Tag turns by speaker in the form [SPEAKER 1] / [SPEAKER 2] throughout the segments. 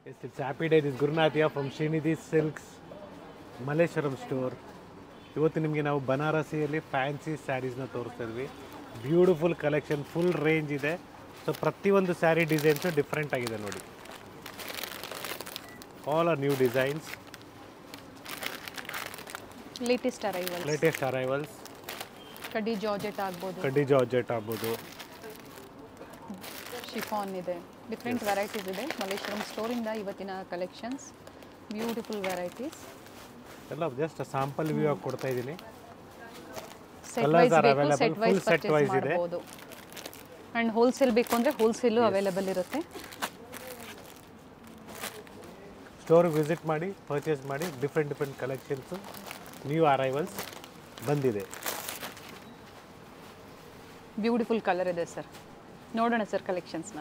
[SPEAKER 1] Yes, it's happy day. This is Gurunath here from Srinidhi Silks, Malleshwaram store ಇವತ್ತು ನಿಮಗೆ ನಾವು ಬನಾರಸಿಯಲ್ಲಿ ಫ್ಯಾನ್ಸಿ ಸ್ಯಾರೀಸ್ನ ತೋರಿಸ್ತಾ ಇದ್ವಿ ಬ್ಯೂಟಿಫುಲ್ ಕಲೆಕ್ಷನ್ ಫುಲ್ ರೇಂಜ್ ಇದೆ ಸೊ ಪ್ರತಿಯೊಂದು ಸ್ಯಾರಿ ಡಿಸೈನ್ಸು ಡಿಫ್ರೆಂಟ್ ಆಗಿದೆ ನೋಡಿ all are new designs
[SPEAKER 2] latest arrival
[SPEAKER 1] latest arrivals
[SPEAKER 2] ಕಡ್ಡಿ ಜಾರ್ಜೆಟ್ ಆಗ್ಬೋದು
[SPEAKER 1] ಕಡ್ಡಿ ಜಾರ್ಜೆಟ್ ಆಗ್ಬೋದು
[SPEAKER 2] ಶಿಫಾನ್ ಇದೆ ಡಿಫ್ರೆಂಟ್ ವೆರೈಟೀಸ್ ಇದೆ ಮಲ್ಲೇಶ್ವರಂ ಸ್ಟೋರಿಂದ ಇವತ್ತಿನ ಕಲೆಕ್ಷನ್ಸ್ ಬ್ಯೂಟಿಫುಲ್ ವೆರೈಟೀಸ್
[SPEAKER 1] ಎಲ್ಲ ಜಸ್ಟ್ ಸ್ಯಾಂಪಲ್ ವ್ಯೂ ಆಗಿ ಕೊಡ್ತಾ ಇದ್ದೀನಿ
[SPEAKER 2] ಸೆಟ್
[SPEAKER 1] Colours
[SPEAKER 2] ವೈಸ್
[SPEAKER 1] are
[SPEAKER 2] ಬೇಕು
[SPEAKER 1] available,
[SPEAKER 2] set
[SPEAKER 1] full
[SPEAKER 2] wise
[SPEAKER 1] set
[SPEAKER 2] purchase
[SPEAKER 1] wise ಇದೆ.
[SPEAKER 2] ಮಾಡ್ಬೋದು ಆ್ಯಂಡ್ ಹೋಲ್ಸೇಲ್ ಬೇಕು ಅಂದರೆ ಹೋಲ್ಸೇಲು ಅವೈಲೇಬಲ್ ಇರುತ್ತೆ
[SPEAKER 1] ಸ್ಟೋರ್ಗೆ ವಿಸಿಟ್ ಮಾಡಿ ಪರ್ಚೇಸ್ ಮಾಡಿ different different collections new arrivals ಬಂದಿದೆ
[SPEAKER 2] ಬ್ಯೂಟಿಫುಲ್ ಕಲರ್ ಇದೆ ಸರ್ ನೋಡೋಣ ಸರ್ ಕಲೆಕ್ಷನ್ಸ್ನ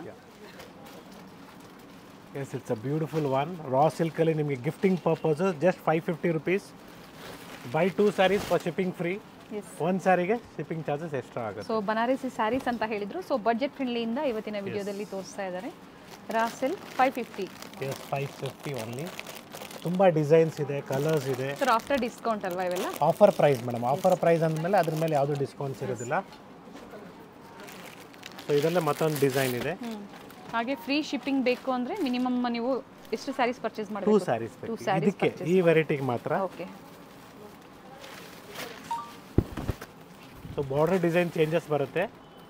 [SPEAKER 1] yes it's a beautiful one raw ಸಿಲ್ಕಲ್ಲಿ ನಿಮಗೆ gifting purpose just five fifty rupees buy two saris for shipping free
[SPEAKER 2] yes
[SPEAKER 1] ಒಂದು ಸ್ಯಾರಿಗೆ ಶಿಪ್ಪಿಂಗ್ ಚಾರ್ಜಸ್ ಎಕ್ಸ್ಟ್ರಾ ಆಗುತ್ತೆ
[SPEAKER 2] ಸೊ ಬನಾರಸಿ ಸ್ಯಾರೀಸ್ ಅಂತ ಹೇಳಿದ್ರು ಸೊ ಬಜೆಟ್ ಫ್ರೆಂಡ್ಲಿಯಿಂದ ಇವತ್ತಿನ ವಿಡಿಯೋದಲ್ಲಿ ತೋರಿಸ್ತಾ ಇದ್ದಾರೆ ರಾಸೆಲ್ five fifty
[SPEAKER 1] yes five fifty only ತುಂಬ ಡಿಸೈನ್ಸ್ ಇದೆ ಕಲರ್ಸ್ ಇದೆ
[SPEAKER 2] ಸರ್ ಆಫ್ಟರ್ ಡಿಸ್ಕೌಂಟ್ ಅಲ್ವಾ ಇವೆಲ್ಲ
[SPEAKER 1] offer price madam offer price ಅಂದಮೇಲೆ ಅದ್ರ ಮೇಲೆ ಯಾವುದೂ ಡಿಸ್ಕೌಂಟ್ಸ್ ಇರೋದಿಲ್ಲ ಸೊ ಇದರಲ್ಲೇ ಮತ್ತೊಂದು ಡಿಸೈನ್ ಇದೆ
[SPEAKER 2] ಹ್ಮ್. ಹಾಗೆ ಫ್ರೀ ಶಿಪ್ಪಿಂಗ್ ಬೇಕು ಅಂದರೆ ಮಿನಿಮಮ್ ನೀವು ಎಷ್ಟು ಸ್ಯಾರೀಸ್ ಪರ್ಚೇಸ್
[SPEAKER 1] ಟೂ
[SPEAKER 2] ಮಾಡಬೇಕು
[SPEAKER 1] ಸ್ಯಾರೀಸ್
[SPEAKER 2] ಟೂ
[SPEAKER 1] ಬೇಕು
[SPEAKER 2] ಸ್ಯಾರೀಸ್
[SPEAKER 1] ಇದಕ್ಕೆ ಈ ವೆರೈಟಿಗೆ ಮಾತ್ರ
[SPEAKER 2] okay
[SPEAKER 1] so border design changes ಬರುತ್ತೆ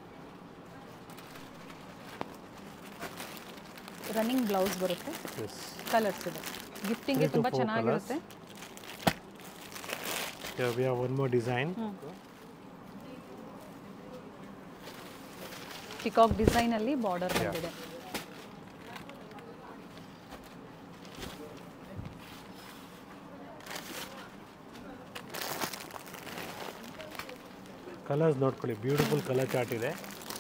[SPEAKER 2] ರನ್ನಿಂಗ್ ಬ್ಲೌಸ್ ಬರುತ್ತೆ ಕಲರ್ಸ್ ಇದೆ ಗಿಫ್ಟಿಂಗ್ಗೆ
[SPEAKER 1] Three to
[SPEAKER 2] ತುಂಬ
[SPEAKER 1] four
[SPEAKER 2] ಚೆನ್ನಾಗಿರುತ್ತೆ
[SPEAKER 1] we have one more design
[SPEAKER 2] peacock ಡಿಸೈನಲ್ಲಿ ಬಾರ್ಡರ್ ಬಂದಿದೆ
[SPEAKER 1] ಕಲರ್ಸ್ ನೋಡ್ಕೊಳ್ಳಿ ಬ್ಯೂಟಿಫುಲ್ ಕಲರ್ ಚಾರ್ಟ್ ಇದೆ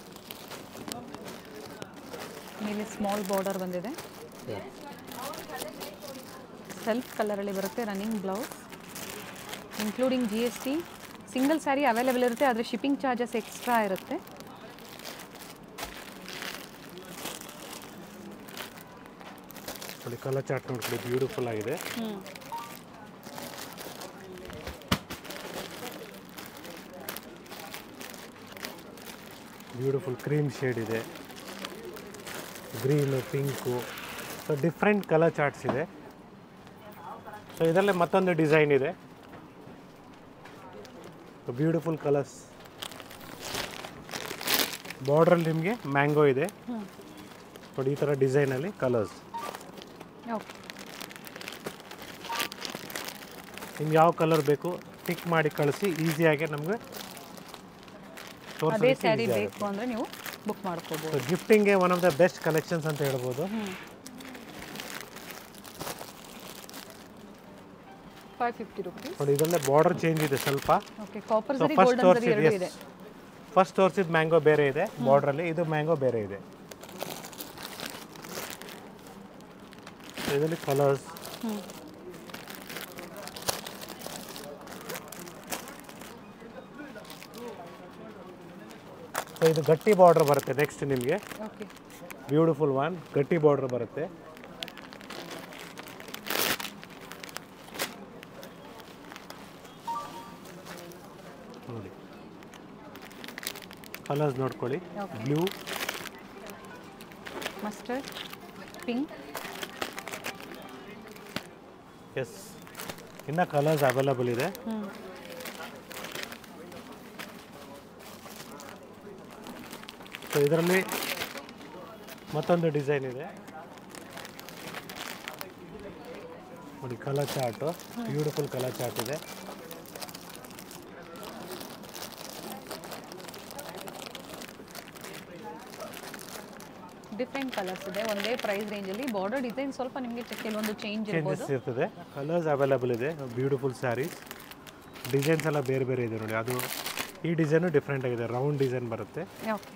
[SPEAKER 2] ಮೇಲೆ ಸ್ಮಾಲ್ ಬಾರ್ಡರ್ ಬಂದಿದೆ ಸೆಲ್ಫ್ ಕಲರಲ್ಲಿ ಬರುತ್ತೆ running blouse including G S T single sari available ಇರುತ್ತೆ ಆದರೆ ಶಿಪ್ಪಿಂಗ್ ಚಾರ್ಜಸ್ ಎಕ್ಸ್ಟ್ರಾ ಇರುತ್ತೆ
[SPEAKER 1] ನೋಡಿ ಕಲರ್ ಚಾರ್ಟ್ ನೋಡ್ಕೊಳ್ಳಿ ಬ್ಯೂಟಿಫುಲ್ ಆಗಿದೆ ಬ್ಯೂಟಿಫುಲ್ ಕ್ರೀಮ್ ಶೇಡ್ ಇದೆ green pink so different colour charts ಇದೆ ಸೊ ಇದರಲ್ಲೇ ಮತ್ತೊಂದು ಡಿಸೈನ್ ಇದೆ ಬ್ಯೂಟಿಫುಲ್ ಕಲರ್ಸ್ ಬಾರ್ಡ್ರಲ್ಲಿ ನಿಮಗೆ ಮ್ಯಾಂಗೋ ಇದೆ ನೋಡಿ ಈ ಥರ ಡಿಸೈನಲ್ಲಿ ಕಲರ್ಸ್
[SPEAKER 2] ಓಕೆ
[SPEAKER 1] ನಿಮ್ಗೆ ಯಾವ ಕಲರ್ ಬೇಕು ಪಿಕ್ ಮಾಡಿ ಕಳಿಸಿ ಈಸಿಯಾಗಿ ನಮಗೆ
[SPEAKER 2] ಅದೇ ಸ್ಯಾರಿ ಬೇಕು ಅಂದರೆ ನೀವು ಬುಕ್ ಮಾಡ್ಕೋಬೋದು
[SPEAKER 1] ಸೊ ಗಿಫ್ಟಿಂಗ್ಗೆ one of the best collections ಅಂತ ಹೇಳ್ಬೋದು
[SPEAKER 2] ಫೈವ್ ಫಿಫ್ಟಿ ರುಪೀಸ್
[SPEAKER 1] ನೋಡಿ ಇದರಲ್ಲೇ ಬಾರ್ಡರ್ ಚೇಂಜ್ ಇದೆ ಸ್ವಲ್ಪ
[SPEAKER 2] ಓಕೆ ಕಾಪರ್
[SPEAKER 1] ಸೊ
[SPEAKER 2] ಸರಿ
[SPEAKER 1] ಫಸ್ಟ್
[SPEAKER 2] ಗೋಲ್ಡನ್ ಸರಿ ಎರಡು
[SPEAKER 1] ತೋರಿಸಿದ
[SPEAKER 2] ಇದೆ
[SPEAKER 1] ಫಸ್ಟ್ ತೋರಿಸಿದ ಮ್ಯಾಂಗೋ ಬೇರೆ ಇದೆ ಬಾರ್ಡ್ರಲ್ಲಿ ಇದು ಮ್ಯಾಂಗೋ ಬೇರೆ ಇದೆ ಸೊ ಇದರಲ್ಲಿ ಕಲರ್ಸ್
[SPEAKER 2] ಹ್ಮ್.
[SPEAKER 1] ಸೊ ಇದು ಗಟ್ಟಿ ಬಾರ್ಡರ್ ಬರುತ್ತೆ ನೆಕ್ಸ್ಟ್ ನಿಮಗೆ
[SPEAKER 2] ಓಕೆ
[SPEAKER 1] ಬ್ಯೂಟಿಫುಲ್ ಒನ್ ಗಟ್ಟಿ ಬಾರ್ಡರ್ ಬರುತ್ತೆ ನೋಡಿ ಕಲರ್ಸ್ ನೋಡ್ಕೊಳ್ಳಿ
[SPEAKER 2] Okay.
[SPEAKER 1] Blue
[SPEAKER 2] mustard pink
[SPEAKER 1] yes ಇನ್ನು ಕಲರ್ಸ್ ಅವೈಲಬಲ್ ಇದೆ
[SPEAKER 2] ಹ್ಞೂ
[SPEAKER 1] ಸೊ ಇದರಲ್ಲಿ ಮತ್ತೊಂದು ಡಿಸೈನ್ ಇದೆ ನೋಡಿ colour chart beautiful colour chart ಇದೆ
[SPEAKER 2] ಡಿಫ್ರೆಂಟ್ ಕಲರ್ಸ್ ಇದೆ ಒಂದೇ ಪ್ರೈಸ್ ರೇಂಜಲ್ಲಿ ಬಾರ್ಡರ್ ಡಿಸೈನ್ ಸ್ವಲ್ಪ ನಿಮಗೆ ಕೆಲವೊಂದು ಚೇಂಜ್ ಇರ್ಬೋದು
[SPEAKER 1] ಚೇಂಜಸ್ ಇರ್ತದೆ ಕಲರ್ಸ್ ಅವೈಲಬಲ್ ಇದೆ ಬ್ಯೂಟಿಫುಲ್ ಸ್ಯಾರೀಸ್ ಡಿಸೈನ್ಸ್ ಎಲ್ಲ ಬೇರೆ ಬೇರೆ ಇದೆ ನೋಡಿ ಅದು ಈ ಡಿಸೈನು ಡಿಫ್ರೆಂಟ್ ಆಗಿದೆ ರೌಂಡ್ ಡಿಸೈನ್ ಬರುತ್ತೆ
[SPEAKER 2] ಓಕೆ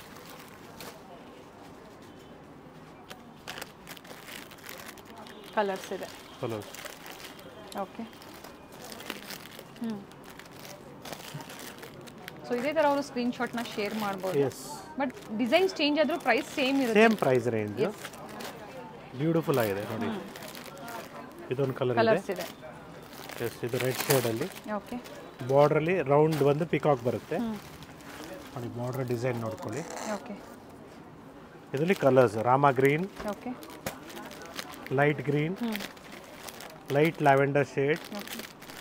[SPEAKER 2] ಕಲರ್ಸ್ ಇದೆ
[SPEAKER 1] ಕಲರ್ಸ್
[SPEAKER 2] ಓಕೆ ಹ್ಞೂ ಸೊ ಇದೇ ಥರ ಅವರು ಸ್ಕ್ರೀನ್ಶಾಟ್ನ ಶೇರ್ ಮಾಡ್ಬೋದು
[SPEAKER 1] ಎಸ್
[SPEAKER 2] ಬಟ್ ಡಿಸೈನ್ಸ್ ಚೇಂಜ್ ಆದರೂ ಪ್ರೈಸ್ ಸೇಮ್ ಇರುತ್ತೆ
[SPEAKER 1] ಸೇಮ್ ಪ್ರೈಸ್ ರೇಂಜ್ ಬ್ಯೂಟಿಫುಲ್ ಆಗಿದೆ ನೋಡಿ ಇದೊಂದು ಕಲರ್ ಇದೆ
[SPEAKER 2] ಕಲರ್ಸ್ ಇದೆ
[SPEAKER 1] ಎಸ್ ಇದು ರೆಡ್ ಶೇಡಲ್ಲಿ
[SPEAKER 2] ಓಕೆ
[SPEAKER 1] ಬಾರ್ಡ್ರಲ್ಲಿ ರೌಂಡ್ ಬಂದು ಪಿಕಾಕ್ ಬರುತ್ತೆ
[SPEAKER 2] ಹ್ಞೂ
[SPEAKER 1] ನೋಡಿ ಬಾರ್ಡರ್ ಡಿಸೈನ್ ನೋಡ್ಕೊಳ್ಳಿ
[SPEAKER 2] ಓಕೆ
[SPEAKER 1] ಇದರಲ್ಲಿ colours Rama green
[SPEAKER 2] okay
[SPEAKER 1] light green
[SPEAKER 2] ಹ್ಞೂ
[SPEAKER 1] light lavender shade
[SPEAKER 2] okay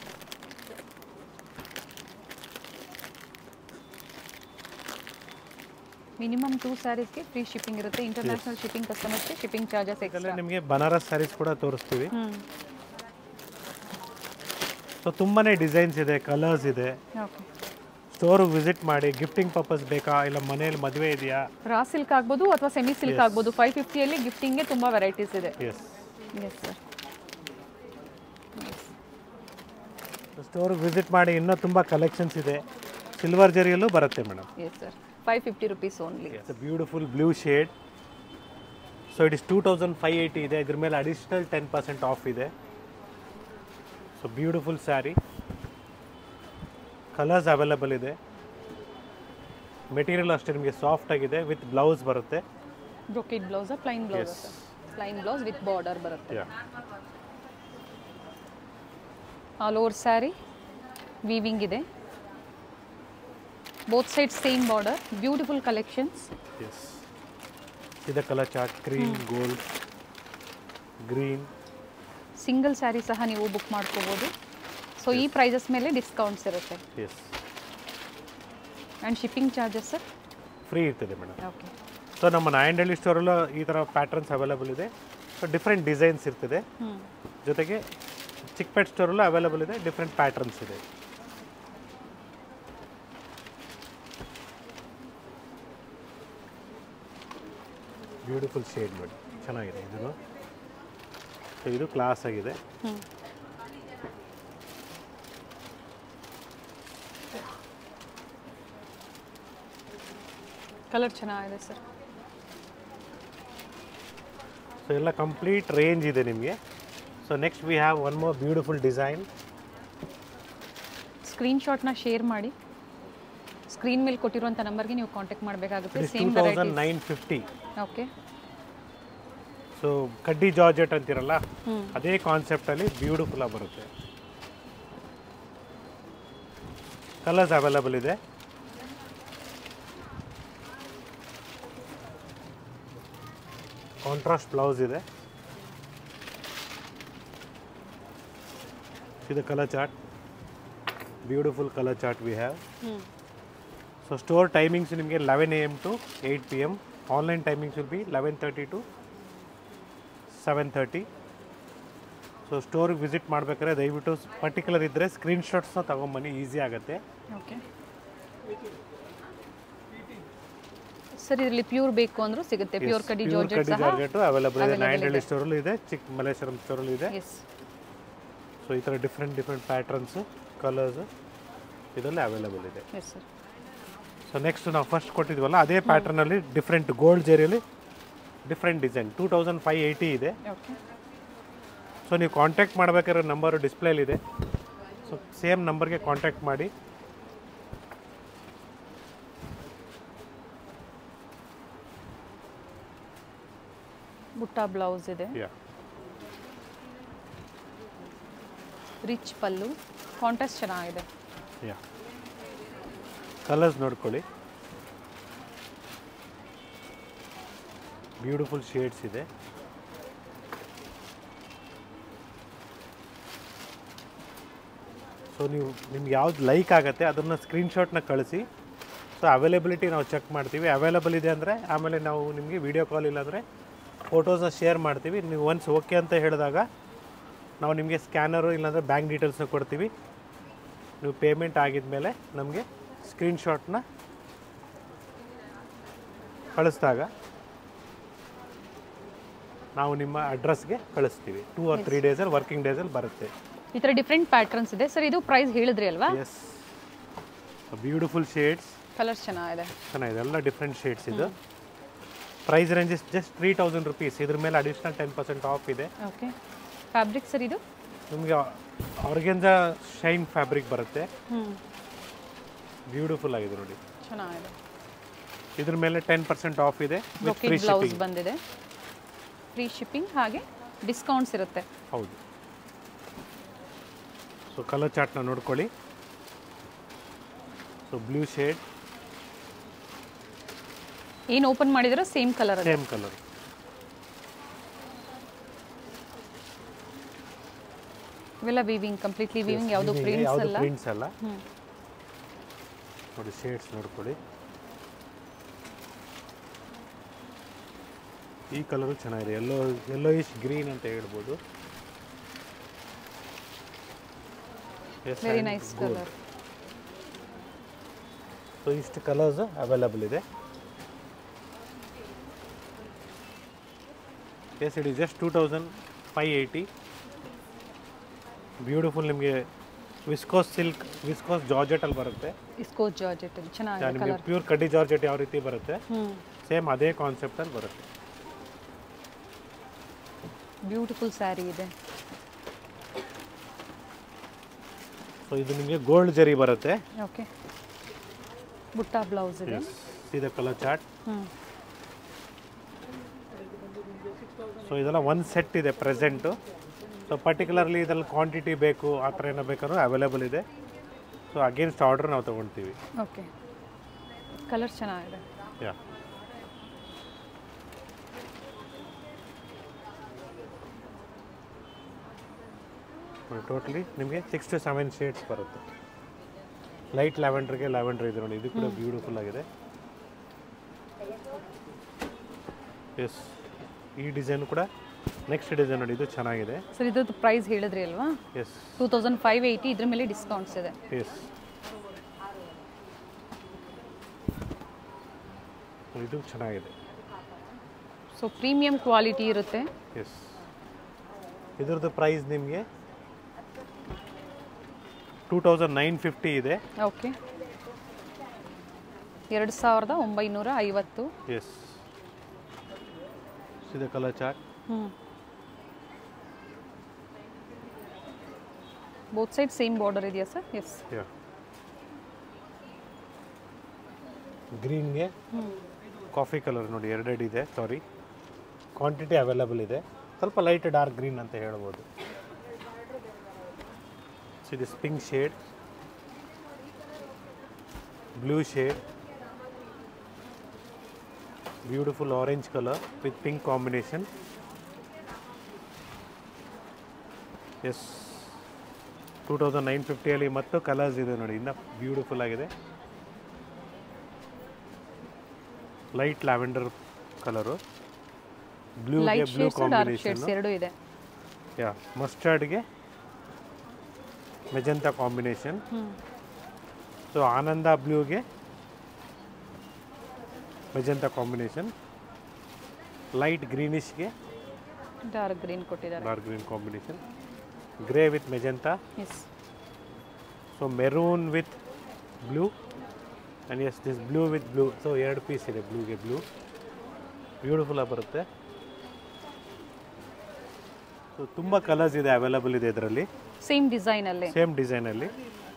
[SPEAKER 2] minimum two ಸ್ಯಾರೀಸ್ಗೆ ಫ್ರೀ ಶಿಪ್ಪಿಂಗ್ ಇರುತ್ತೆ ಇಂಟರ್ನ್ಯಾಷನಲ್ ಶಿಪ್ಪಿಂಗ್ ಕಸ್ಟಮರ್ಸ್ಗೆ ಶಿಪ್ಪಿಂಗ್ ಚಾರ್ಜಸ್
[SPEAKER 1] ಇದರಲ್ಲಿ
[SPEAKER 2] ಎಕ್ಸ್ಟ್ರಾ
[SPEAKER 1] ನಿಮಗೆ ಬನಾರಸ್ ಸ್ಯಾರೀಸ್ ಕೂಡ ತೋರಿಸ್ತೀವಿ
[SPEAKER 2] ಹ್ಞೂ
[SPEAKER 1] ಸೊ ತುಂಬಾ ಡಿಸೈನ್ಸ್ ಇದೆ ಕಲರ್ಸ್ ಇದೆ
[SPEAKER 2] ಓಕೆ
[SPEAKER 1] ಸ್ಟೋರ್ಗೆ ವಿಸಿಟ್ ಮಾಡಿ ಗಿಫ್ಟಿಂಗ್ ಪರ್ಪಸ್ ಬೇಕಾ ಇಲ್ಲ ಮನೇಲಿ ಮದುವೆ ಇದೆಯಾ
[SPEAKER 2] ರಾ ಸಿಲ್ಕ್ ಆಗ್ಬೋದು ಅಥವಾ ಸೆಮಿ ಸಿಲ್ಕ್ ಆಗ್ಬೋದು ಫೈವ್ ಫಿಫ್ಟಿಯಲ್ಲಿ ಗಿಫ್ಟಿಂಗ್ಗೆ ತುಂಬ ವೆರೈಟೀಸ್ ಇದೆ
[SPEAKER 1] ಎಸ್
[SPEAKER 2] ಎಸ್ ಸರ್
[SPEAKER 1] ಸ್ಟೋರ್ಗೆ ವಿಸಿಟ್ ಮಾಡಿ ಇನ್ನೂ ತುಂಬ ಕಲೆಕ್ಷನ್ಸ್ ಇದೆ ಸಿಲ್ವರ್ ಜರಿಯಲ್ಲೂ ಬರುತ್ತೆ madam
[SPEAKER 2] yes sir five fifty rupees only
[SPEAKER 1] it's beautiful blue shade so it is two thousand five eighty ಇದೆ ಇದ್ರ ಮೇಲೆ ಅಡಿಷ್ನಲ್ ಟೆನ್ ಪರ್ಸೆಂಟ್ ಆಫ್ ಇದೆ so beautiful sari colours available ಇದೆ ಮೆಟೀರಿಯಲ್ ಅಷ್ಟೇ ನಿಮಗೆ ಸಾಫ್ಟ್ ಆಗಿದೆ ವಿತ್ ಬ್ಲೌಸ್ ಬರುತ್ತೆ
[SPEAKER 2] brocade blouse plain blouse
[SPEAKER 1] Yes.
[SPEAKER 2] Plain blouse with border ಬರುತ್ತೆ
[SPEAKER 1] Yeah.
[SPEAKER 2] All over sari weaving ಇದೆ both side same border beautiful collections
[SPEAKER 1] yes ಇದೆ colour chart cream gold green
[SPEAKER 2] single sari ಸಹ ನೀವು ಬುಕ್ ಮಾಡ್ಕೋಬೋದು ಸೊ ಈ prices ಮೇಲೆ discounts ಇರುತ್ತೆ
[SPEAKER 1] yes
[SPEAKER 2] and shipping charges sir
[SPEAKER 1] free ಇರ್ತದೆ ಮೇಡಮ್
[SPEAKER 2] ಓಕೆ
[SPEAKER 1] ಸೊ ನಮ್ಮ ನಾಯಂಡಳ್ಳಿ ಸ್ಟೋರಲ್ಲೂ ಈ ಥರ ಪ್ಯಾಟರ್ನ್ಸ್ ಅವೈಲಬಲ್ ಇದೆ ಸೊ ಡಿಫ್ರೆಂಟ್ ಡಿಸೈನ್ಸ್ ಇರ್ತದೆ
[SPEAKER 2] ಹ್ಞೂ
[SPEAKER 1] ಜೊತೆಗೆ ಚಿಕ್ಕಪೇಟ್ ಸ್ಟೋರಲ್ಲೂ ಅವೈಲಬಲ್ ಇದೆ ಡಿಫ್ರೆಂಟ್ ಪ್ಯಾಟರ್ನ್ಸ್ ಇದೆ ಬ್ಯೂಟಿಫುಲ್ ಶೇಡ್ ನೋಡಿ ಚೆನ್ನಾಗಿದೆ ಇದು ಸೊ ಇದು ಕ್ಲಾಸ್ ಆಗಿದೆ
[SPEAKER 2] ಹ್ಞೂ ಕಲರ್ ಚೆನ್ನಾಗಿದೆ ಸರ್
[SPEAKER 1] ಸೊ ಎಲ್ಲ ಕಂಪ್ಲೀಟ್ ರೇಂಜ್ ಇದೆ ನಿಮಗೆ so next we have one more beautiful design
[SPEAKER 2] ಸ್ಕ್ರೀನ್ಶಾಟ್ನ ಶೇರ್ ಮಾಡಿ ಸ್ಕ್ರೀನ್ ಮೇಲೆ ಕೊಟ್ಟಿರುವಂಥ ನಂಬರ್ಗೆ ನೀವು ಕಾಂಟ್ಯಾಕ್ಟ್ ಮಾಡಬೇಕಾಗುತ್ತೆ
[SPEAKER 1] two
[SPEAKER 2] same
[SPEAKER 1] thousand
[SPEAKER 2] varieties
[SPEAKER 1] nine fifty
[SPEAKER 2] okay
[SPEAKER 1] so ಕಡ್ಡಿ ಜಾರ್ಜೆಟ್ ಅಂತಿರಲ್ಲ
[SPEAKER 2] ಹ್ಞೂ
[SPEAKER 1] ಅದೇ ಕಾನ್ಸೆಪ್ಟಲ್ಲಿ ಬ್ಯೂಟಿಫುಲ್ ಆಗಿ ಬರುತ್ತೆ ಕಲರ್ಸ್ ಅವೈಲಬಲ್ ಇದೆ ಕಾಂಟ್ರಾಸ್ಟ್ ಬ್ಲೌಸ್ ಇದೆ ಇದು colour chart beautiful colour chart we have
[SPEAKER 2] ಹ್ಞೂ
[SPEAKER 1] ಸೊ ಸ್ಟೋರ್ ಟೈಮಿಂಗ್ಸ್ ನಿಮಗೆ eleven A M to eight P M online timings will be eleven thirty to seven thirty so ಸ್ಟೋರಿಗೆ visit ಮಾಡ್ಬೇಕಾದ್ರೆ ದಯವಿಟ್ಟು particular ಇದ್ದರೆ ಸ್ಕ್ರೀನ್ಶಾಟ್ಸ್ನ ತೊಗೊಂಬನ್ನಿ ಈಸಿ ಆಗುತ್ತೆ
[SPEAKER 2] ಓಕೆ ಸರ್ ಇದರಲ್ಲಿ ಪ್ಯೂರ್ ಬೇಕು ಅಂದ್ರೂ ಸಿಗುತ್ತೆ ಪ್ಯೂರ್ ಕಡ್ಡಿ ಜಾರ್ಜೆಟ್
[SPEAKER 1] ಕಡ್ಡಿ
[SPEAKER 2] ಸಹ
[SPEAKER 1] ಜಾರ್ಜೆಟು ಅವೈಲಬಲ್ ಇದೆ
[SPEAKER 2] available
[SPEAKER 1] ನಾಯಂಡಳ್ಳಿ
[SPEAKER 2] ಇದೆ.
[SPEAKER 1] ಸ್ಟೋರಲ್ಲೂ ಇದೆ ಚಿಕ್ಕ ಮಲ್ಲೇಶ್ವರಂ ಸ್ಟೋರಲ್ಲೂ ಇದೆ
[SPEAKER 2] ಎಸ್
[SPEAKER 1] ಸೊ ಈ ಥರ ಡಿಫ್ರೆಂಟ್ ಡಿಫ್ರೆಂಟ್ ಪ್ಯಾಟ್ರನ್ಸು ಕಲರ್ಸು ಇದರಲ್ಲಿ ಅವೈಲಬಲ್ ಇದೆ
[SPEAKER 2] ಎಸ್ ಸರ್
[SPEAKER 1] ಸೊ ನೆಕ್ಸ್ಟ್ ನಾವು ಫಸ್ಟ್ ಕೊಟ್ಟಿದ್ವಲ್ಲ ಅದೇ ಪ್ಯಾಟರ್ನಲ್ಲಿ ಡಿಫ್ರೆಂಟ್ ಗೋಲ್ಡ್ ಜೇರಿಯಲ್ಲಿ different design two thousand five eighty ಇದೆ
[SPEAKER 2] ಓಕೆ
[SPEAKER 1] ಸೊ ನೀವು ಕಾಂಟ್ಯಾಕ್ಟ್ ಮಾಡಬೇಕಾದ್ರೆ ನಂಬರು ಡಿಸ್ಪ್ಲೇಲಿದೆ ಸೊ ಸೇಮ್ ನಂಬರ್ಗೆ ಕಾಂಟ್ಯಾಕ್ಟ್ ಮಾಡಿ
[SPEAKER 2] ಬುಟ್ಟ ಬ್ಲೌಸ್ ಇದೆ
[SPEAKER 1] ಯಾ
[SPEAKER 2] ರಿಚ್ ಪಲ್ಲು ಕಾಂಟ್ರಾಸ್ಟ್ ಚೆನ್ನಾಗಿದೆ
[SPEAKER 1] ಯಾ ಕಲರ್ಸ್ ನೋಡ್ಕೊಳ್ಳಿ ಬ್ಯೂಟಿಫುಲ್ ಶೇಡ್ಸ್ ಇದೆ ಸೊ ನೀವು ನಿಮ್ಗೆ ಯಾವ್ದು ಲೈಕ್ ಆಗುತ್ತೆ ಅದನ್ನು ಸ್ಕ್ರೀನ್ಶಾಟ್ನ ಕಳಿಸಿ ಸೊ ಅವೈಲಬಿಲಿಟಿ ನಾವು ಚೆಕ್ ಮಾಡ್ತೀವಿ ಅವೈಲಬಲ್ ಇದೆ ಅಂದರೆ ಆಮೇಲೆ ನಾವು ನಿಮಗೆ ವಿಡಿಯೋ ಕಾಲ್ ಇಲ್ಲಾಂದರೆ ಫೋಟೋಸ್ನ ಶೇರ್ ಮಾಡ್ತೀವಿ ನೀವು ಒನ್ಸ್ ಓಕೆ ಅಂತ ಹೇಳಿದಾಗ ನಾವು ನಿಮಗೆ ಸ್ಕ್ಯಾನರು ಇಲ್ಲಾಂದರೆ ಬ್ಯಾಂಕ್ ಡೀಟೇಲ್ಸ್ನ ಕೊಡ್ತೀವಿ ನೀವು ಪೇಮೆಂಟ್ ಆಗಿದ ನಮಗೆ ಸ್ಕ್ರೀನ್ಶಾಟ್ನ ಕಳಿಸಿದಾಗ ನಾವು ನಿಮ್ಮ ಅಡ್ರೆಸ್ಗೆ ಕಳಿಸ್ತೀವಿ ಟೂ ಆರ್ ತ್ರೀ ಡೇಸಲ್ಲಿ ವರ್ಕಿಂಗ್ ಡೇಸಲ್ಲಿ ಬರುತ್ತೆ
[SPEAKER 2] ಈ ಥರ ಡಿಫ್ರೆಂಟ್ ಪ್ಯಾಟ್ರನ್ಸ್ ಇದೆ ಸರ್ ಇದು ಪ್ರೈಸ್ ಹೇಳಿದ್ರಿ ಅಲ್ವಾ
[SPEAKER 1] ಎಸ್ ಬ್ಯೂಟಿಫುಲ್ ಶೇಡ್ಸ್
[SPEAKER 2] ಕಲರ್ಸ್ ಚೆನ್ನಾಗಿದೆ
[SPEAKER 1] ಚೆನ್ನಾಗಿದೆ ಎಲ್ಲ ಡಿಫ್ರೆಂಟ್ ಶೇಡ್ಸ್ ಇದು price ranges just three thousand rupees ಇದ್ರ ಮೇಲೆ ಅಡಿಷ್ನಲ್ ಟೆನ್ ಪರ್ಸೆಂಟ್ ಆಫ್ ಇದೆ
[SPEAKER 2] ಓಕೆ ಫ್ಯಾಬ್ರಿಕ್ ಸರ್ ಇದು
[SPEAKER 1] ನಿಮಗೆ ಆರ್ಗೆನ್ಜ ಶೈನ್ ಫ್ಯಾಬ್ರಿಕ್ ಬರುತ್ತೆ
[SPEAKER 2] ಹ್ಞೂ
[SPEAKER 1] ಬ್ಯೂಟಿಫುಲ್ ಆಗಿದೆ ನೋಡಿ
[SPEAKER 2] ಚೆನ್ನಾಗಿದೆ
[SPEAKER 1] ಇದ್ರ ಮೇಲೆ ಟೆನ್ ಪರ್ಸೆಂಟ್ ಆಫ್ ಇದೆ with free
[SPEAKER 2] brocade blouse
[SPEAKER 1] shipping
[SPEAKER 2] ಬಂದಿದೆ ಫ್ರೀ ಶಿಪ್ಪಿಂಗ್ ಹಾಗೆ ಡಿಸ್ಕೌಂಟ್ಸ್ ಇರುತ್ತೆ
[SPEAKER 1] ಹೌದು ಸೊ ಕಲರ್ ಚಾರ್ಟ್ನ ನೋಡ್ಕೊಳ್ಳಿ ಸೊ ಬ್ಲೂ ಶೇಡ್
[SPEAKER 2] ಏನು ಓಪನ್ ಮಾಡಿದ್ರೆ ಸೇಮ್ ಕಲರ್ ಅದೇ
[SPEAKER 1] ಸೇಮ್ ಕಲರ್
[SPEAKER 2] ಇವೆಲ್ಲ ವೀವಿಂಗ್ ಕಂಪ್ಲೀಟ್ಲಿ ವೀವಿಂಗ್ ಯಾವುದು ಪ್ರಿಂಟ್ಸ್
[SPEAKER 1] ಯಾವುದು
[SPEAKER 2] ಅಲ್ಲ
[SPEAKER 1] ಪ್ರಿಂಟ್ಸ್ ಅಲ್ಲ
[SPEAKER 2] ಹ್ಮ್.
[SPEAKER 1] ನೋಡಿ ಶೇಡ್ಸ್ ನೋಡ್ಕೊಳ್ಳಿ ಈ ಕಲರು ಚೆನ್ನಾಗಿದೆ ಎಲ್ಲೋ ಎಲ್ಲೋ ಇಶ್ ಗ್ರೀನ್ ಅಂತ ಹೇಳ್ಬೋದು
[SPEAKER 2] ವೆರಿ ನೈಸ್ ಕಲರ್
[SPEAKER 1] ಸೊ ಇಷ್ಟು ಕಲರ್ಸ್ ಅವೈಲಬಲ್ ಇದೆ yes it is just two thousand five eighty beautiful ನಿಮಗೆ ವಿಸ್ಕೋಸ್ ಸಿಲ್ಕ್ ವಿಸ್ಕೋಸ್ ಜಾರ್ಜೆಟಲ್ಲಿ ಬರುತ್ತೆ
[SPEAKER 2] ಇಸ್ಕೋ ಜಾರ್ಜೆಟ್ ಚೆನ್ನಾಗಿದೆ
[SPEAKER 1] ನಿಮಗೆ
[SPEAKER 2] ಕಲರ್
[SPEAKER 1] ಪ್ಯೂರ್ ಕಡ್ಡಿ ಜಾರ್ಜೆಟ್ ಯಾವ ರೀತಿ ಬರುತ್ತೆ
[SPEAKER 2] ಹ್ಮ್
[SPEAKER 1] ಸೇಮ್ ಅದೇ ಕಾನ್ಸೆಪ್ಟಲ್ಲಿ ಬರುತ್ತೆ
[SPEAKER 2] ಬ್ಯೂಟಿಫುಲ್ ಸ್ಯಾರಿ ಇದೆ
[SPEAKER 1] ಸೊ ಇದು ನಿಮಗೆ ಗೋಲ್ಡ್ ಜರಿ ಬರುತ್ತೆ
[SPEAKER 2] ಓಕೆ ಬುಟ್ಟ ಬ್ಲೌಸ್ ಇದೆ
[SPEAKER 1] ಸೀದಾ ಕಲರ್ ಚಾರ್ಟ್
[SPEAKER 2] ಹ್ಮ್
[SPEAKER 1] ಸೊ ಇದೆಲ್ಲ ಒಂದು ಸೆಟ್ ಇದೆ ಪ್ರೆಸೆಂಟು ಸೊ ಪರ್ಟಿಕ್ಯುಲರ್ಲಿ ಇದರಲ್ಲಿ ಕ್ವಾಂಟಿಟಿ ಬೇಕು ಆ ಥರ ಏನೋ ಬೇಕಾದ್ರೂ ಅವೈಲೇಬಲ್ ಇದೆ ಸೊ ಅಗೇನ್ಸ್ಟ್ ಆರ್ಡರ್ ನಾವು ತೊಗೊಳ್ತೀವಿ
[SPEAKER 2] ಓಕೆ ಕಲರ್ ಚೆನ್ನಾಗಿದೆ
[SPEAKER 1] ಯಾ ಟೋಟಲಿ ನಿಮಗೆ ಸಿಕ್ಸ್ ಟು ಸೆವೆನ್ ಶೇಡ್ಸ್ ಬರುತ್ತೆ ಲೈಟ್ ಲ್ಯಾವೆಂಡ್ರಿಗೆ ಲ್ಯಾವೆಂಡರ್ ಇದೆ ನೋಡಿ ಇದು ಕೂಡ ಬ್ಯೂಟಿಫುಲ್ ಆಗಿದೆ ಎಸ್ ಈ ಡಿಸೈನ್ ಕೂಡ ನೆಕ್ಸ್ಟ್ ಡಿಸೈನ್ ನೋಡಿ ಇದು ಚೆನ್ನಾಗಿದೆ
[SPEAKER 2] ಸರ್ ಇದ್ರದ್ದು ಪ್ರೈಸ್ ಹೇಳಿದ್ರಿ ಅಲ್ವಾ
[SPEAKER 1] yes
[SPEAKER 2] two thousand five eighty ಇದ್ರ ಮೇಲೆ ಡಿಸ್ಕೌಂಟ್ಸ್ ಇದೆ
[SPEAKER 1] ಎಸ್ ಇದು ಚೆನ್ನಾಗಿದೆ
[SPEAKER 2] ಸೊ ಪ್ರೀಮಿಯಂ ಕ್ವಾಲಿಟಿ ಇರುತ್ತೆ
[SPEAKER 1] ಎಸ್ ಇದ್ರದ್ದು ಪ್ರೈಸ್ ನಿಮಗೆ ಟೂ ತೌಸಂಡ್ ನೈನ್ ಫಿಫ್ಟಿ ಇದೆ
[SPEAKER 2] ಓಕೆ ಎರಡು ಸಾವಿರದ ಒಂಬೈನೂರ ಐವತ್ತು
[SPEAKER 1] ಎಸ್ ಇದು ಕಲರ್ ಚಾರ್ಟ್
[SPEAKER 2] ಹ್ಞೂ ಬೋತ್ ಸೈಡ್ ಸೇಮ್ ಬಾರ್ಡರ್ ಇದೆಯಾ ಸರ್ ಎಸ್
[SPEAKER 1] ಯಾ ಗ್ರೀನ್ಗೆ
[SPEAKER 2] ಹ್ಞೂ
[SPEAKER 1] ಕಾಫಿ ಕಲರ್ ನೋಡಿ ಎರಡೆರಡು ಇದೆ ಸಾರಿ ಕ್ವಾಂಟಿಟಿ ಅವೈಲಬಲ್ ಇದೆ ಸ್ವಲ್ಪ ಲೈಟ್ ಡಾರ್ಕ್ ಗ್ರೀನ್ ಅಂತ ಹೇಳ್ಬೋದು this pink shade blue shade beautiful orange colour with pink combination yes two thousand nine ಫಿಫ್ಟಿಯಲ್ಲಿ ಮತ್ತು ಕಲರ್ಸ್ ಇದೆ ನೋಡಿ ಇನ್ನು ಬ್ಯೂಟಿಫುಲ್ ಆಗಿದೆ ಲೈಟ್ ಲ್ಯಾವೆಂಡರ್ ಕಲರು ಬ್ಲೂಗೆ
[SPEAKER 2] light
[SPEAKER 1] blue
[SPEAKER 2] shades dark
[SPEAKER 1] combination
[SPEAKER 2] shades ಎರಡೂ ಇದೆ
[SPEAKER 1] ಯಾ ಮಸ್ಟರ್ಡ್ಗೆ ಮೆಜಂತಾ ಕಾಂಬಿನೇಷನ್
[SPEAKER 2] ಹ್ಞೂ
[SPEAKER 1] ಸೊ ಆನಂದ ಬ್ಲೂಗೆ ಮೆಜಂತಾ ಕಾಂಬಿನೇಷನ್ ಲೈಟ್ ಗ್ರೀನಿಶ್ಗೆ
[SPEAKER 2] ಡಾರ್ಕ್ ಗ್ರೀನ್ ಕೊಟ್ಟಿದ್ದಾರೆ
[SPEAKER 1] dark green combination grey with magenta
[SPEAKER 2] yes
[SPEAKER 1] so maroon with blue and yes this blue with blue so ಎರಡು piece ಇದೆ ಬ್ಲೂಗೆ ಬ್ಲೂ ಬ್ಯೂಟಿಫುಲ್ಲಾಗಿ ಬರುತ್ತೆ ಸೊ ತುಂಬ ಕಲರ್ಸ್ ಇದೆ ಅವೈಲಬಲ್ ಇದೆ ಇದರಲ್ಲಿ
[SPEAKER 2] ಸೇಮ್ ಡಿಸೈನಲ್ಲೇ
[SPEAKER 1] ಸೇಮ್ ಡಿಸೈನಲ್ಲಿ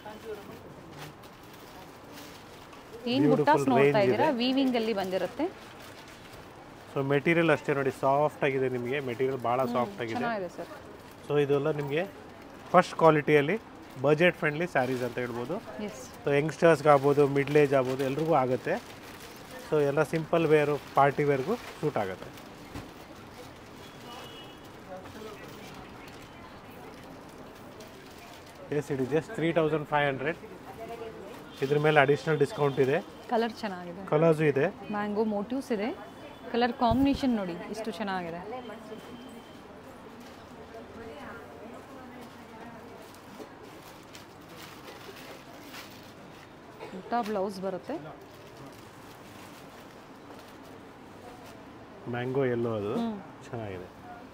[SPEAKER 2] ಏನು ಬುಟ್ಟಾಸ್
[SPEAKER 1] Beautiful
[SPEAKER 2] ನೋಡ್ತಾ
[SPEAKER 1] range
[SPEAKER 2] ಇದ್ದೀರಾ ವೀವಿಂಗ್ ಅಲ್ಲಿ ಬಂದಿರುತ್ತೆ
[SPEAKER 1] ಸೊ ಮೆಟೀರಿಯಲ್ ಅಷ್ಟೇ ನೋಡಿ ಸಾಫ್ಟ್ ಆಗಿದೆ ನಿಮಗೆ ಮೆಟೀರಿಯಲ್ ಭಾಳ ಸಾಫ್ಟ್ ಆಗಿದೆ
[SPEAKER 2] ಚೆನ್ನಾಗಿದೆ ಸರ್
[SPEAKER 1] ಸೊ ಇದೆಲ್ಲ ನಿಮಗೆ ಫಸ್ಟ್ ಕ್ವಾಲಿಟಿಯಲ್ಲಿ ಬಜೆಟ್ ಫ್ರೆಂಡ್ಲಿ ಸ್ಯಾರೀಸ್ ಅಂತ ಹೇಳ್ಬೋದು
[SPEAKER 2] ಎಸ್
[SPEAKER 1] ಸೊ ಯಂಗ್ಸ್ಟರ್ಸ್ಗೆ ಆಗ್ಬೋದು ಮಿಡ್ಲ್ ಏಜ್ ಆಗ್ಬೋದು ಎಲ್ರಿಗೂ ಆಗುತ್ತೆ ಸೊ ಎಲ್ಲ ಸಿಂಪಲ್ ವೇರು ಪಾರ್ಟಿ ವೇರ್ಗೂ ಸೂಟ್ ಆಗುತ್ತೆ yes it is just three thousand five hundred ಇದ್ರ ಮೇಲೆ ಅಡಿಷ್ನಲ್ ಡಿಸ್ಕೌಂಟ್ ಇದೆ
[SPEAKER 2] ಕಲರ್ ಚೆನ್ನಾಗಿದೆ
[SPEAKER 1] ಕಲರ್ಸು ಇದೆ
[SPEAKER 2] ಮ್ಯಾಂಗೋ ಮೋಟಿವ್ಸ್ ಇದೆ ಕಲರ್ ಕಾಂಬಿನೇಷನ್ ನೋಡಿ ಇಷ್ಟು ಚೆನ್ನಾಗಿದೆ ಊಟ ಬ್ಲೌಸ್ ಬರುತ್ತೆ
[SPEAKER 1] ಮ್ಯಾಂಗೋ ಎಲ್ಲೋ ಅದು
[SPEAKER 2] ಹ್ಮ್.
[SPEAKER 1] ಚೆನ್ನಾಗಿದೆ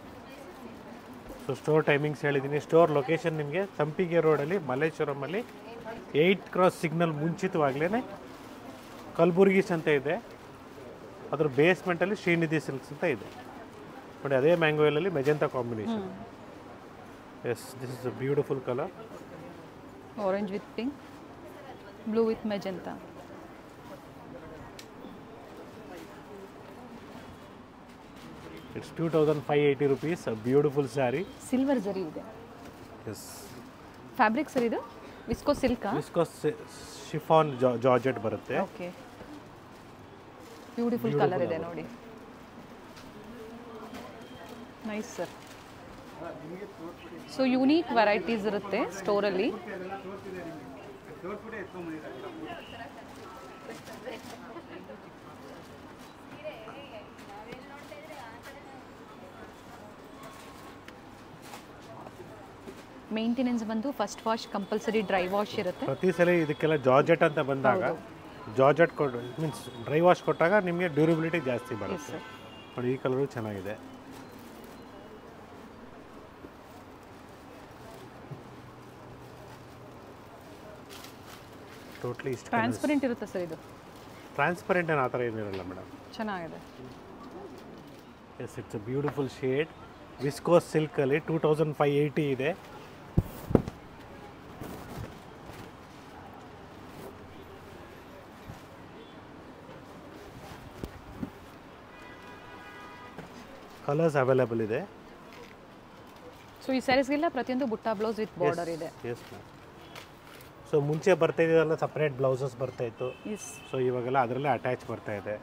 [SPEAKER 1] ಸೊ ಸ್ಟೋರ್ ಟೈಮಿಂಗ್ಸ್ ಹೇಳಿದ್ದೀನಿ ಸ್ಟೋರ್ ಲೊಕೇಶನ್ ನಿಮಗೆ ಸಂಪಿಗೆ ರೋಡಲ್ಲಿ ಮಲ್ಲೇಶ್ವರಮಲ್ಲಿ ಏಯ್ಟ್ ಕ್ರಾಸ್ ಸಿಗ್ನಲ್ ಮುಂಚಿತವಾಗ್ಲೇ ಕಲಬುರ್ಗೀಸ್ ಅಂತ ಇದೆ ಅದ್ರ ಬೇಸ್ಮೆಂಟಲ್ಲಿ ಶ್ರೀನಿಧಿ ಸಿಲ್ಕ್ಸ್ ಅಂತ ಇದೆ ನೋಡಿ ಅದೇ ಮ್ಯಾಂಗೋ ಎಲ್ಲಲ್ಲಿ magenta combination yes this is a beautiful colour
[SPEAKER 2] orange with pink blue with magenta
[SPEAKER 1] it's two thousand five eighty rupees beautiful sari
[SPEAKER 2] silver zari ಇದೆ
[SPEAKER 1] ಎಸ್
[SPEAKER 2] ಫ್ಯಾಬ್ರಿಕ್ ಸರ್ ಇದು ವಿಸ್ಕೋ ಸಿಲ್ಕಾ
[SPEAKER 1] ವಿಸ್ಕೋಸ್ ಶಿಫಾನ್ ಜಾರ್ಜೆಟ್ ಬರುತ್ತೆ
[SPEAKER 2] okay beautiful colour ಇದೆ ನೋಡಿ nice sir so unique varieties ಇರುತ್ತೆ ಸ್ಟೋರಲ್ಲಿ maintenance ಬಂದು first wash compulsory dry wash ಇರುತ್ತೆ
[SPEAKER 1] ಪ್ರತಿ ಸಲ ಇದಕ್ಕೆಲ್ಲ ಜಾರ್ಜೆಟ್ ಅಂತ ಬಂದಾಗ ಜಾರ್ಜೆಟ್ ಕೊಟ್ಟು ಮೀನ್ಸ್ ಡ್ರೈ ವಾಶ್ ಕೊಟ್ಟಾಗ ನಿಮಗೆ ಡ್ಯೂರಿಬಿಲಿಟಿ ಜಾಸ್ತಿ
[SPEAKER 2] ಎಸ್
[SPEAKER 1] ಬರುತ್ತೆ
[SPEAKER 2] ಸರ್
[SPEAKER 1] ನೋಡಿ ಈ ಕಲರು ಚೆನ್ನಾಗಿದೆ ಟೋಟ್ಲಿ ಇಷ್ಟು
[SPEAKER 2] ಟ್ರಾನ್ಸ್ಪರೆಂಟ್ ಇರುತ್ತೆ ಸರ್ ಇದು
[SPEAKER 1] ಟ್ರಾನ್ಸ್ಪರೆಂಟ್ ಏನು ಆ ಥರ ಏನಿರಲ್ಲ ಮೇಡಮ್
[SPEAKER 2] ಚೆನ್ನಾಗಿದೆ
[SPEAKER 1] yes it's a beautiful shade viscose ಸಿಲ್ಕಲ್ಲಿ ಟೂ ತೌಸಂಡ್ ಫೈವ್ ಏಯ್ಟಿ ಇದೆ ಕಲರ್ಸ್ ಅವೈಲೇಬಲ್ ಇದೆ
[SPEAKER 2] ಸೊ ಈ ಸ್ಯಾರೀಸ್ಗೆಲ್ಲ ಪ್ರತಿಯೊಂದು ಬುಟ್ಟ ಬ್ಲೌಸ್ ವಿತ್ ಬಾರ್ಡರ್ ಇದೆ
[SPEAKER 1] ಎಸ್ ಮ್ಯಾಮ್ ಸೊ ಮುಂಚೆ ಬರ್ತಾ ಇದೆಲ್ಲ ಸಪ್ರೇಟ್ ಬ್ಲೌಸಸ್ ಬರ್ತಾ ಇತ್ತು
[SPEAKER 2] ಎಸ್
[SPEAKER 1] ಸೊ ಇವಾಗೆಲ್ಲ ಅದರಲ್ಲೇ ಅಟ್ಯಾಚ್ ಬರ್ತಾ ಇದೆ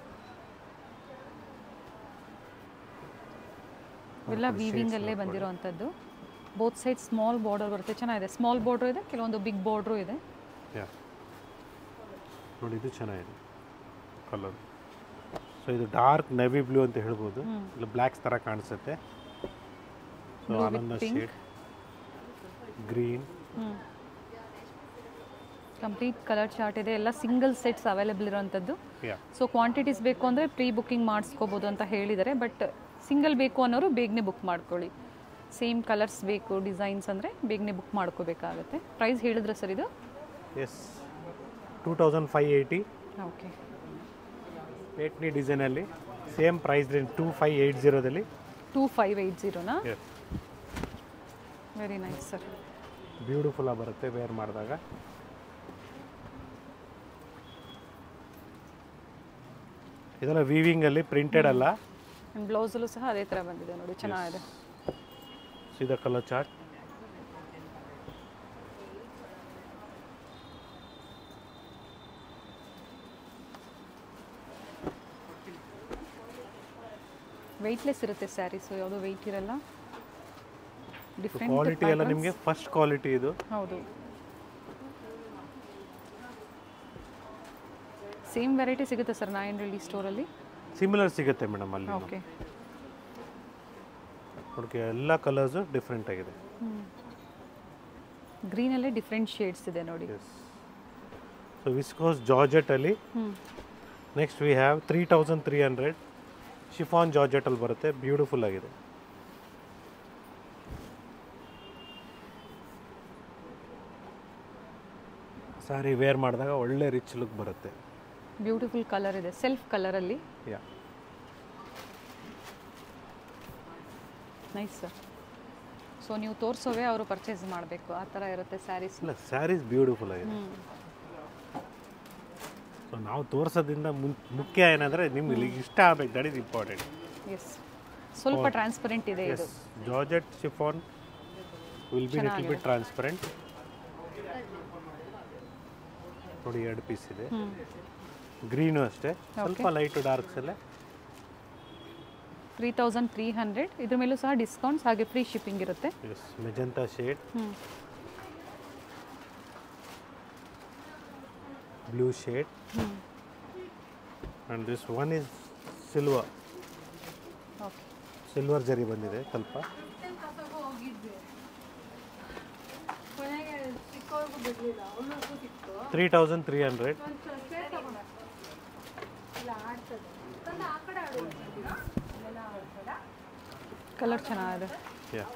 [SPEAKER 2] ಇವೆಲ್ಲ ವೀವಿಂಗ್ ಅಲ್ಲೇ ಬಂದಿರೋವಂಥದ್ದು ಬೋತ್ ಸೈಡ್ ಸ್ಮಾಲ್ ಬಾರ್ಡರ್ ಬರುತ್ತೆ ಚೆನ್ನಾಗಿದೆ ಸ್ಮಾಲ್ ಬಾರ್ಡರ್ ಇದೆ ಕೆಲವೊಂದು ಬಿಗ್ ಬಾರ್ಡ್ರು ಇದೆ
[SPEAKER 1] ಯಾ ನೋಡಿ ಇದು ಚೆನ್ನಾಗಿದೆ ಕಲರ್ ಸೊ ಇದು ಡಾರ್ಕ್ ನೆವಿ ಬ್ಲೂ ಅಂತ ಹೇಳ್ಬೋದು ಇಲ್ಲ ಬ್ಲ್ಯಾಕ್ಸ್ ಥರ ಕಾಣಿಸುತ್ತೆ ಸೊ
[SPEAKER 2] Blue with
[SPEAKER 1] ಆನಂದ
[SPEAKER 2] pink.
[SPEAKER 1] Shade green
[SPEAKER 2] complete colour chart ಇದೆ ಎಲ್ಲ ಸಿಂಗಲ್ ಸೆಟ್ಸ್ ಅವೈಲೇಬಲ್ ಇರೋವಂಥದ್ದು
[SPEAKER 1] ಯಾ
[SPEAKER 2] ಸೊ ಕ್ವಾಂಟಿಟೀಸ್ ಬೇಕು ಅಂದರೆ ಪ್ರೀ ಬುಕ್ಕಿಂಗ್ ಮಾಡಿಸ್ಕೋಬೋದು ಅಂತ ಹೇಳಿದ್ದಾರೆ ಬಟ್ ಸಿಂಗಲ್ ಬೇಕು ಅನ್ನೋರು ಬೇಗನೆ ಬುಕ್ ಮಾಡ್ಕೊಳ್ಳಿ ಸೇಮ್ ಕಲರ್ಸ್ ಬೇಕು ಡಿಸೈನ್ಸ್ ಅಂದರೆ ಬೇಗನೆ ಬುಕ್ ಮಾಡ್ಕೋಬೇಕಾಗತ್ತೆ ಪ್ರೈಸ್ ಹೇಳಿದ್ರೆ ಸರ್ ಇದು
[SPEAKER 1] yes two thousand five eighty
[SPEAKER 2] okay
[SPEAKER 1] ಏಟ್ನಿ ಡಿಸೈನಲ್ಲಿ same price range two five eight ಜೀರೋದಲ್ಲಿ
[SPEAKER 2] ಟೂ ಫೈವ್ ಏಯ್ಟ್ ಜೀರೋನಾ
[SPEAKER 1] ಎಸ್
[SPEAKER 2] ವೆರಿ ನೈಸ್ ಸರ್
[SPEAKER 1] ಬ್ಯೂಟಿಫುಲ್ಲಾಗಿ ಬರುತ್ತೆ ವೇರ್ ಮಾಡಿದಾಗ ಇದೆಲ್ಲ ವೀವಿಂಗಲ್ಲಿ ಪ್ರಿಂಟೆಡ್ ಅಲ್ಲ
[SPEAKER 2] ಆ್ಯಂಡ್ ಬ್ಲೌಸಲ್ಲೂ ಸಹ ಅದೇ ಥರ ಬಂದಿದೆ ನೋಡಿ ಚೆನ್ನಾಗಿದೆ
[SPEAKER 1] ಸೀದಾ ಕಲರ್ ಚಾರ್ಟ್
[SPEAKER 2] ವೆಯ್ಟ್ಲೆಸ್ ಇರುತ್ತೆ ಸ್ಯಾರೀಸು ಯಾವುದೋ ವೆಯ್ಟ್ ಇರಲ್ಲ ಡಿಫ್ರೆಂಟ್
[SPEAKER 1] ಕ್ವಾಲಿಟಿ ಎಲ್ಲ ನಿಮಗೆ ಫಸ್ಟ್ ಕ್ವಾಲಿಟಿ ಇದು
[SPEAKER 2] ಹೌದು ಸೇಮ್ ವೆರೈಟಿ ಸಿಗುತ್ತೆ ಸರ್ ನಾಯಂಡ್ರಳ್ಳಿ ಸ್ಟೋರಲ್ಲಿ
[SPEAKER 1] ಸಿಮಿಲರ್ ಸಿಗುತ್ತೆ ಮೇಡಮ್ ಅಲ್ಲಿ
[SPEAKER 2] ಓಕೆ
[SPEAKER 1] ನೋಡಕ್ಕೆ ಎಲ್ಲ ಕಲರ್ಸು ಡಿಫ್ರೆಂಟ್ ಆಗಿದೆ
[SPEAKER 2] ಗ್ರೀನಲ್ಲೇ ಡಿಫ್ರೆಂಟ್ ಶೇಡ್ಸ್ ಇದೆ ನೋಡಿ
[SPEAKER 1] ಎಸ್ ಸೊ ವಿಸ್ಕೋಸ್ ಜಾರ್ಜೆಟಲ್ಲಿ
[SPEAKER 2] ಹ್ಞೂ
[SPEAKER 1] next we have three thousand three hundred chiffon ಜಾರ್ಜೆಟಲ್ಲಿ ಬರುತ್ತೆ ಬ್ಯೂಟಿಫುಲ್ ಆಗಿದೆ ಸ್ಯಾರಿ ವೇರ್ ಮಾಡಿದಾಗ ಒಳ್ಳೆ ರಿಚ್ ಲುಕ್ ಬರುತ್ತೆ
[SPEAKER 2] ಬ್ಯೂಟಿಫುಲ್ ಕಲರ್ ಇದೆ ಸೆಲ್ಫ್ ಕಲರಲ್ಲಿ
[SPEAKER 1] ಯಾ
[SPEAKER 2] ನೈಸ್ ಸರ್ ಸೊ ನೀವು ತೋರಿಸೋವೇ ಅವರು ಪರ್ಚೇಸ್ ಮಾಡಬೇಕು ಆ ಥರ ಇರುತ್ತೆ ಸ್ಯಾರೀಸ್
[SPEAKER 1] ಇಲ್ಲ ಸ್ಯಾರೀಸ್ ಬ್ಯೂಟಿಫುಲ್ ಆಗಿದೆ
[SPEAKER 2] ಹ್ಞೂ
[SPEAKER 1] ಸೊ ನಾವು ತೋರಿಸೋದ್ರಿಂದ ಮುನ್- ಮುಖ್ಯ ಏನಂದರೆ ನಿಮ್ಗೆ ಇಲ್ಲಿಗೆ ಇಷ್ಟ ಆಗ್ಬೇಕು ದಟ್ ಇಸ್ ಇಂಪಾರ್ಟೆಂಟ್
[SPEAKER 2] ಎಸ್ ಸ್ವಲ್ಪ ಟ್ರಾನ್ಸ್ಪರೆಂಟ್ ಇದೆ ಇದು
[SPEAKER 1] yes georgette chiffon will be little bit transparent ನೋಡಿ ಎರಡು ಪೀಸ್ ಇದೆ
[SPEAKER 2] ಹ್ಞೂ
[SPEAKER 1] ಗ್ರೀನು ಅಷ್ಟೇ ಸ್ವಲ್ಪ ಲೈಟ್ ಡಾರ್ಕ್ಸ್ ಅಲ್ಲೇ
[SPEAKER 2] ತ್ರೀ ತೌಸಂಡ್ ತ್ರೀ ಹಂಡ್ರೆಡ್ ಇದ್ರ ಮೇಲೂ ಸಹ ಡಿಸ್ಕೌಂಟ್ಸ್ ಹಾಗೆ ಫ್ರೀ ಶಿಪ್ಪಿಂಗ್ ಇರುತ್ತೆ
[SPEAKER 1] ಎಸ್ ಮೆಜಂತಾ ಶೇಡ್
[SPEAKER 2] ಹ್ಞೂ
[SPEAKER 1] ಬ್ಲೂ ಶೇಡ್
[SPEAKER 2] ಹ್ಞೂ
[SPEAKER 1] and this one is silver
[SPEAKER 2] okay
[SPEAKER 1] silver zari ಬಂದಿದೆ ಸ್ವಲ್ಪ three thousand three hundred
[SPEAKER 2] colour ಚೆನ್ನಾಗಿದೆ
[SPEAKER 1] ಯಾ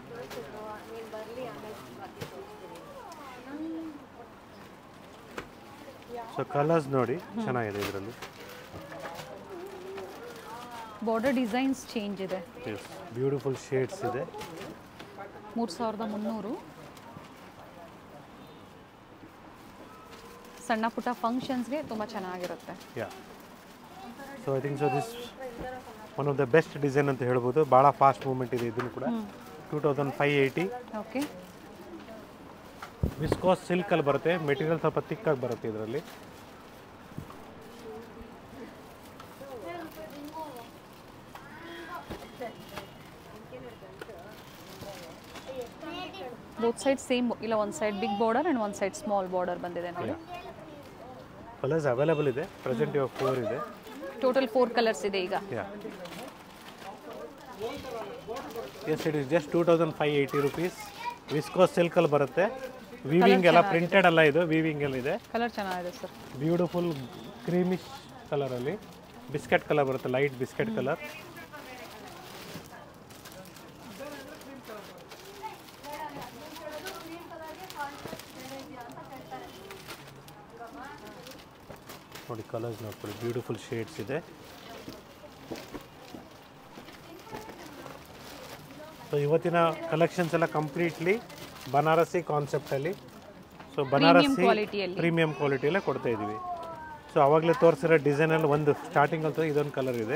[SPEAKER 1] ಸೊ ಕಲರ್ಸ್ ನೋಡಿ ಚೆನ್ನಾಗಿದೆ ಇದರಲ್ಲಿ
[SPEAKER 2] ಬಾರ್ಡರ್ ಡಿಸೈನ್ಸ್ ಚೇಂಜ್ ಇದೆ
[SPEAKER 1] ಎಸ್ ಬ್ಯೂಟಿಫುಲ್ ಶೇಡ್ಸ್ ಇದೆ
[SPEAKER 2] ಮೂರು ಸಾವಿರದ ಮುನ್ನೂರು ಸಣ್ಣ ಪುಟ್ಟ ಫಂಕ್ಷನ್ಸ್ಗೆ ತುಂಬ ಚೆನ್ನಾಗಿರುತ್ತೆ
[SPEAKER 1] yeah so I think so this one of the best design ಅಂತ ಹೇಳ್ಬೋದು ಭಾಳ ಫಾಸ್ಟ್ ಮೂವ್ಮೆಂಟ್ ಇದೆ ಇದನ್ನು ಕೂಡ two thousand five eighty
[SPEAKER 2] okay
[SPEAKER 1] viscose ಸಿಲ್ಕಲ್ಲಿ ಬರುತ್ತೆ ಮೆಟೀರಿಯಲ್ ಸ್ವಲ್ಪ ತಿಕ್ಕಾಗಿ ಬರುತ್ತೆ ಇದರಲ್ಲಿ
[SPEAKER 2] ಬೋತ್ ಸೈಡ್ ಸೇಮ್ ಇಲ್ಲ ಒಂದು ಸೈಡ್ ಬಿಗ್ ಬಾರ್ಡರ್ ಆ್ಯಂಡ್ ಒಂದು ಸೈಡ್ ಸ್ಮಾಲ್ ಬಾರ್ಡರ್ ಬಂದಿದೆ ನೋಡಿ
[SPEAKER 1] ಕಲರ್ಸ್ ಅವೈಲೇಬಲ್ ಇದೆ ಪ್ರೆಸೆಂಟ್ ಇವಾಗ ಫೋರ್ ಇದೆ
[SPEAKER 2] ಟೋಟಲ್ ಫೋರ್ ಕಲರ್ಸ್ ಇದೆ ಈಗ
[SPEAKER 1] yeah yes it is just two thousand five eighty rupees viscose ಸಿಲ್ಕಲ್ಲಿ ಬರುತ್ತೆ ವಿವಿಂಗ್ ಎಲ್ಲ ಪ್ರಿಂಟೆಡ್ ಅಲ್ಲ ಇದು ವಿವಿಂಗ್ ಎಲ್ಲ ಇದೆ
[SPEAKER 2] ಕಲರ್ ಚೆನ್ನಾಗಿದೆ ಸರ್
[SPEAKER 1] ಬ್ಯೂಟಿಫುಲ್ ಕ್ರೀಮಿಶ್ ಕಲರಲ್ಲಿ ಬಿಸ್ಕೆಟ್ ಕಲರ್ ಬರುತ್ತೆ ಲೈಟ್ ಬಿಸ್ಕೆಟ್ ಕಲರ್ ನೋಡಿ ಕಲರ್ಸ್ ನೋಡ್ಕೊಳ್ಳಿ ಬ್ಯೂಟಿಫುಲ್ ಶೇಡ್ಸ್ ಇದೆ ಸೊ ಇವತ್ತಿನ ಕಲೆಕ್ಷನ್ಸ್ ಎಲ್ಲ ಕಂಪ್ಲೀಟ್ಲಿ ಬನಾರಸಿ ಕಾನ್ಸೆಪ್ಟಲ್ಲಿ ಸೊ ಬನಾರಸಿ
[SPEAKER 2] qualityಯಲ್ಲಿ.
[SPEAKER 1] ಪ್ರೀಮಿಯಂ ಕ್ವಾಲಿಟಿಯಲ್ಲೇ ಕೊಡ್ತಾ ಇದ್ದೀವಿ ಸೊ ಅವಾಗಲೇ ತೋರಿಸಿರೋ ಡಿಸೈನಲ್ಲಿ ಒಂದು ಸ್ಟಾರ್ಟಿಂಗ್ ಅಂತ ಇದೊಂದು ಕಲರ್ ಇದೆ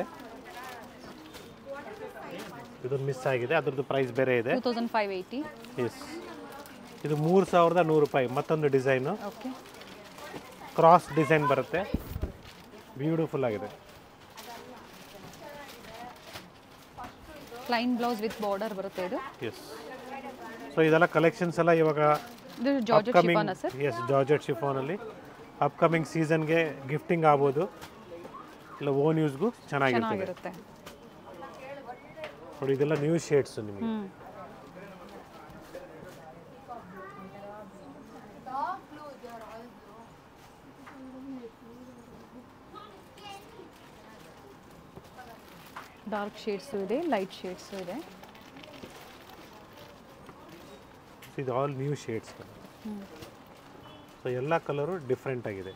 [SPEAKER 1] ಇದೊಂದು ಮಿಸ್ ಆಗಿದೆ ಅದ್ರದ್ದು ಪ್ರೈಸ್ ಬೇರೆ ಇದೆ
[SPEAKER 2] two thousand five eighty
[SPEAKER 1] yes ಇದು ಮೂರು ಸಾವಿರದ ನೂರು ರೂಪಾಯಿ ಮತ್ತೊಂದು ಡಿಸೈನು
[SPEAKER 2] ಓಕೆ
[SPEAKER 1] ಕ್ರಾಸ್ ಡಿಸೈನ್ ಬರುತ್ತೆ ಬ್ಯೂಟಿಫುಲ್ ಆಗಿದೆ
[SPEAKER 2] ಪ್ಲೈನ್ ಬ್ಲೌಸ್ ವಿತ್ ಬಾರ್ಡರ್ ಬರುತ್ತೆ ಇದು
[SPEAKER 1] ಎಸ್ ಸೊ ಇದೆಲ್ಲ ಕಲೆಕ್ಷನ್ಸ್ ಎಲ್ಲ ಇವಾಗ
[SPEAKER 2] ಇದು georgette
[SPEAKER 1] upcoming
[SPEAKER 2] chiffon sir
[SPEAKER 1] yes georgette ಶಿಫೋನಲ್ಲಿ ಅಪ್ಕಮಿಂಗ್ ಸೀಸನ್ಗೆ ಗಿಫ್ಟಿಂಗ್ ಆಗ್ಬೋದು ಇಲ್ಲ ಓನ್ ಯೂಸ್ಗೂ ಚೆನ್ನಾಗಿರ್ತದೆ
[SPEAKER 2] ಚೆನ್ನಾಗಿರುತ್ತೆ
[SPEAKER 1] ನೋಡಿ ಇದೆಲ್ಲ ನ್ಯೂ ಶೇಡ್ಸ್ ನಿಮಗೆ
[SPEAKER 2] ಹ್ಮ್ ಡಾರ್ಕ್ ಶೇಡ್ಸು ಇದೆ ಲೈಟ್ ಶೇಡ್ಸು ಇದೆ
[SPEAKER 1] ಇದು ಆಲ್ ನ್ಯೂ ಶೇಡ್ಸ್ ಸೊ ಎಲ್ಲ ಕಲರು ಡಿಫ್ರೆಂಟ್ ಆಗಿದೆ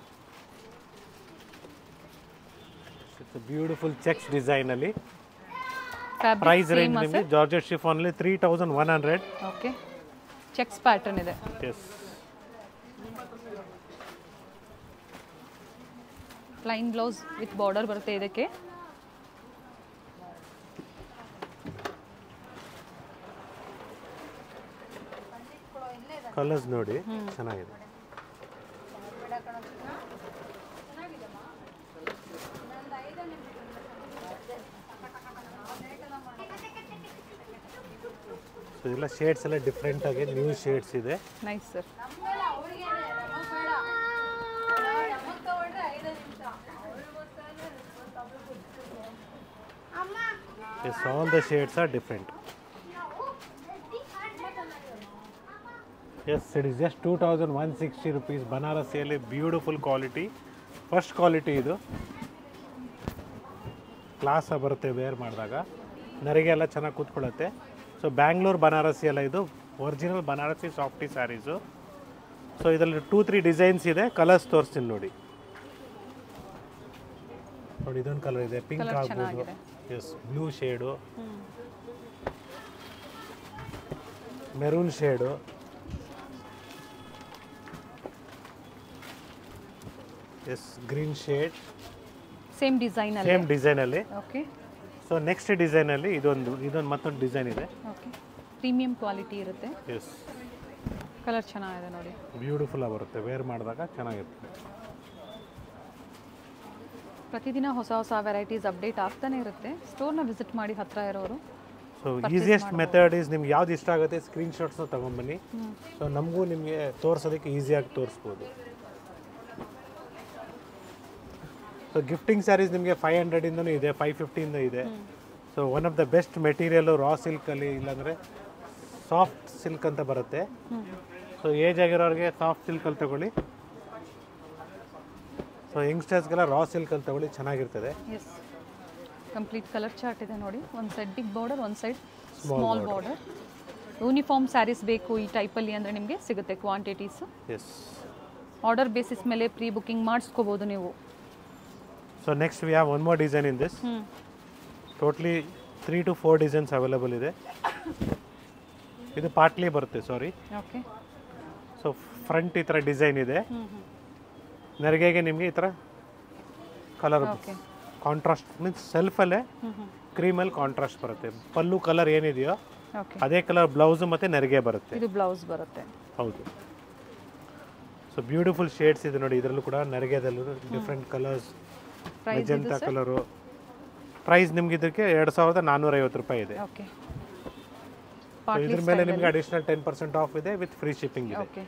[SPEAKER 1] ಬ್ಯೂಟಿಫುಲ್ ಚೆಕ್ಸ್ ಡಿಸೈನಲ್ಲಿ ಪ್ರೈಸ್
[SPEAKER 2] ಫ್ಯಾಬ್ರಿಕ್
[SPEAKER 1] ರೇಂಜ್ ನಿಮಗೆ ಜಾರ್ಜೆಟ್ ಶಿಫಾನಲ್ಲಿ three thousand one hundred
[SPEAKER 2] okay checks pattern ಇದೆ
[SPEAKER 1] yes
[SPEAKER 2] plain blouse with border ಬರುತ್ತೆ ಇದಕ್ಕೆ
[SPEAKER 1] ಕಲರ್ಸ್ ನೋಡಿ ಚೆನ್ನಾಗಿದೆ ಸೊ ಇದೆಲ್ಲ ಶೇಡ್ಸ್ ಎಲ್ಲ ಡಿಫ್ರೆಂಟ್ ಆಗಿ ನ್ಯೂ ಶೇಡ್ಸ್ ಇದೆ
[SPEAKER 2] nice sir
[SPEAKER 1] yes all the shades are different yes it is just two thousand one sixty rupees ಬನಾರಸಿಯಲ್ಲಿ ಬ್ಯೂಟಿಫುಲ್ ಕ್ವಾಲಿಟಿ ಫಸ್ಟ್ ಕ್ವಾಲಿಟಿ ಇದು ಕ್ಲಾಸ ಬರುತ್ತೆ ವೇರ್ ಮಾಡಿದಾಗ ನರಿಗೆ ಎಲ್ಲ ಚೆನ್ನಾಗಿ ಕೂತ್ಕೊಳ್ಳುತ್ತೆ ಸೊ ಬ್ಯಾಂಗ್ಳೂರ್ ಬನಾರಸಿ ಎಲ್ಲ ಇದು original Banarasi softy sarees so ಇದರಲ್ಲಿ ಟೂ ತ್ರೀ ಡಿಸೈನ್ಸ್ ಇದೆ ಕಲರ್ಸ್ ತೋರಿಸ್ತೀನಿ ನೋಡಿ ನೋಡಿ ಇದೊಂದು ಕಲರ್ ಇದೆ ಪಿಂಕ್
[SPEAKER 2] Colour
[SPEAKER 1] ಆಗ್ಬೋದು
[SPEAKER 2] ಚೆನ್ನಾಗಿದೆ.
[SPEAKER 1] Yes blue shade maroon shade yes green shade
[SPEAKER 2] same design ಅಲ್ಲಿ
[SPEAKER 1] ಸೇಮ್ ಡಿಸೈನಲ್ಲಿ
[SPEAKER 2] ಓಕೆ
[SPEAKER 1] ಸೊ ನೆಕ್ಸ್ಟ್ ಡಿಸೈನಲ್ಲಿ ಇದೊಂದು ಇದೊಂದು ಮತ್ತೊಂದು ಡಿಸೈನ್ ಇದೆ
[SPEAKER 2] ಓಕೆ ಪ್ರೀಮಿಯಂ ಕ್ವಾಲಿಟಿ ಇರುತ್ತೆ
[SPEAKER 1] ಎಸ್
[SPEAKER 2] ಕಲರ್ ಚೆನ್ನಾಗಿದೆ ನೋಡಿ
[SPEAKER 1] ಬ್ಯೂಟಿಫುಲ್ ಆಗಿ ಬರುತ್ತೆ ವೇರ್ ಮಾಡಿದಾಗ ಚೆನ್ನಾಗಿರುತ್ತೆ
[SPEAKER 2] ಪ್ರತಿದಿನ ಹೊಸ ಹೊಸ ವೆರೈಟೀಸ್ ಅಪ್ಡೇಟ್ ಆಗ್ತಾನೆ ಇರುತ್ತೆ ಸ್ಟೋರ್ನ ವಿಸಿಟ್ ಮಾಡಿ ಹತ್ರ ಇರೋರು
[SPEAKER 1] ಸೊ ಈಸಿಯೆಸ್ಟ್ ಮೆಥಡ್ ಈಸ್ ನಿಮ್ಗೆ ಯಾವ್ದು ಇಷ್ಟ ಆಗುತ್ತೆ ಸ್ಕ್ರೀನ್ಶಾಟ್ಸ್ನ ತೊಗೊಂಬನ್ನಿ ಸೊ ನಮಗೂ ನಿಮಗೆ ತೋರಿಸೋದಕ್ಕೆ ಈಸಿಯಾಗಿ ತೋರಿಸ್ಬೋದು ಸೊ ಗಿಫ್ಟಿಂಗ್ ಸ್ಯಾರೀಸ್ ನಿಮಗೆ ಫೈವ್ ಹಂಡ್ರೆಡಿಂದನೂ ಇದೆ ಫೈವ್ ಫಿಫ್ಟಿಯಿಂದ ಇದೆ so one of the best material raw ಸಿಲ್ಕಲ್ಲಿ ಇಲ್ಲಾಂದರೆ ಸಾಫ್ಟ್ ಸಿಲ್ಕ್ ಅಂತ ಬರುತ್ತೆ ಸೊ ಏಜ್ ಆಗಿರೋರಿಗೆ ಸಾಫ್ಟ್ ಸಿಲ್ಕಲ್ಲಿ ತಗೊಳ್ಳಿ ಸೊ ಯಂಗ್ಸ್ಟರ್ಸ್ಗೆಲ್ಲ ರಾ ಸಿಲ್ಕಲ್ಲಿ ತಗೊಳ್ಳಿ ಚೆನ್ನಾಗಿರ್ತದೆ
[SPEAKER 2] ಎಸ್ ಕಂಪ್ಲೀಟ್ ಕಲರ್ ಚಾರ್ಟ್ ಇದೆ ನೋಡಿ ಒಂದು ಸೈಡ್ ಬಿಗ್ ಬಾರ್ಡರ್ ಒಂದು side small border uniform sarees ಬೇಕು ಈ ಟೈಪಲ್ಲಿ ಅಂದರೆ ನಿಮಗೆ ಸಿಗುತ್ತೆ ಕ್ವಾಂಟಿಟೀಸು
[SPEAKER 1] ಎಸ್
[SPEAKER 2] ಆರ್ಡರ್ ಬೇಸಿಸ್ ಮೇಲೆ ಪ್ರೀ ಬುಕ್ಕಿಂಗ್ ಮಾಡಿಸ್ಕೋಬೋದು ನೀವು
[SPEAKER 1] so next we have one more design in this
[SPEAKER 2] ಹ್ಞೂ
[SPEAKER 1] totally three two four designs available ಇದೆ ಇದು ಪಾರ್ಟ್ಲಿ ಬರುತ್ತೆ ಸಾರಿ
[SPEAKER 2] ಓಕೆ
[SPEAKER 1] ಸೊ ಫ್ರಂಟ್ ಈ ಥರ ಡಿಸೈನ್ ಇದೆ
[SPEAKER 2] ಹ್ಞೂ ಹ್ಞೂ
[SPEAKER 1] ನೆರಿಗೆಗೆ ನಿಮಗೆ ಈ ಥರ ಕಲರ್
[SPEAKER 2] ಓಕೆ
[SPEAKER 1] ಕಾಂಟ್ರಾಸ್ಟ್ ಮೀನ್ಸ್ ಸೆಲ್ಫಲ್ಲೇ
[SPEAKER 2] ಹ್ಞೂ ಹ್ಞೂ
[SPEAKER 1] ಕ್ರೀಮಲ್ಲಿ ಕಾಂಟ್ರಾಸ್ಟ್ ಬರುತ್ತೆ ಪಲ್ಲು ಕಲರ್ ಏನಿದೆಯೋ
[SPEAKER 2] ಓಕೆ
[SPEAKER 1] ಅದೇ ಕಲರ್ ಬ್ಲೌಸು ಮತ್ತು ನೆರಿಗೆ ಬರುತ್ತೆ
[SPEAKER 2] ಇದು ಬ್ಲೌಸ್ ಬರುತ್ತೆ
[SPEAKER 1] ಹೌದು ಸೊ ಬ್ಯೂಟಿಫುಲ್ ಶೇಡ್ಸ್ ಇದೆ ನೋಡಿ ಇದರಲ್ಲೂ ಕೂಡ ನೆರಿಗೆದಲ್ಲೂ different colours
[SPEAKER 2] price
[SPEAKER 1] magenta colour price ನಿಮ್ಗೆ ಇದಕ್ಕೆ ಎರಡು ಸಾವಿರದ ನಾನ್ನೂರೈವತ್ತು ರೂಪಾಯಿ ಇದೆ
[SPEAKER 2] ಓಕೆ
[SPEAKER 1] So
[SPEAKER 2] ಪಾರ್ಟ್ಲಿ
[SPEAKER 1] ಇದ್ರ ಮೇಲೆ ನಿಮ್ಗೆ ಅಡಿಷನಲ್ ಟೆನ್ ಪರ್ಸೆಂಟ್ ಆಫ್ ಇದೆ ವಿತ್ ಫ್ರೀ ಶಿಪ್ಪಿಂಗ್ ಇದೆ
[SPEAKER 2] ಓಕೆ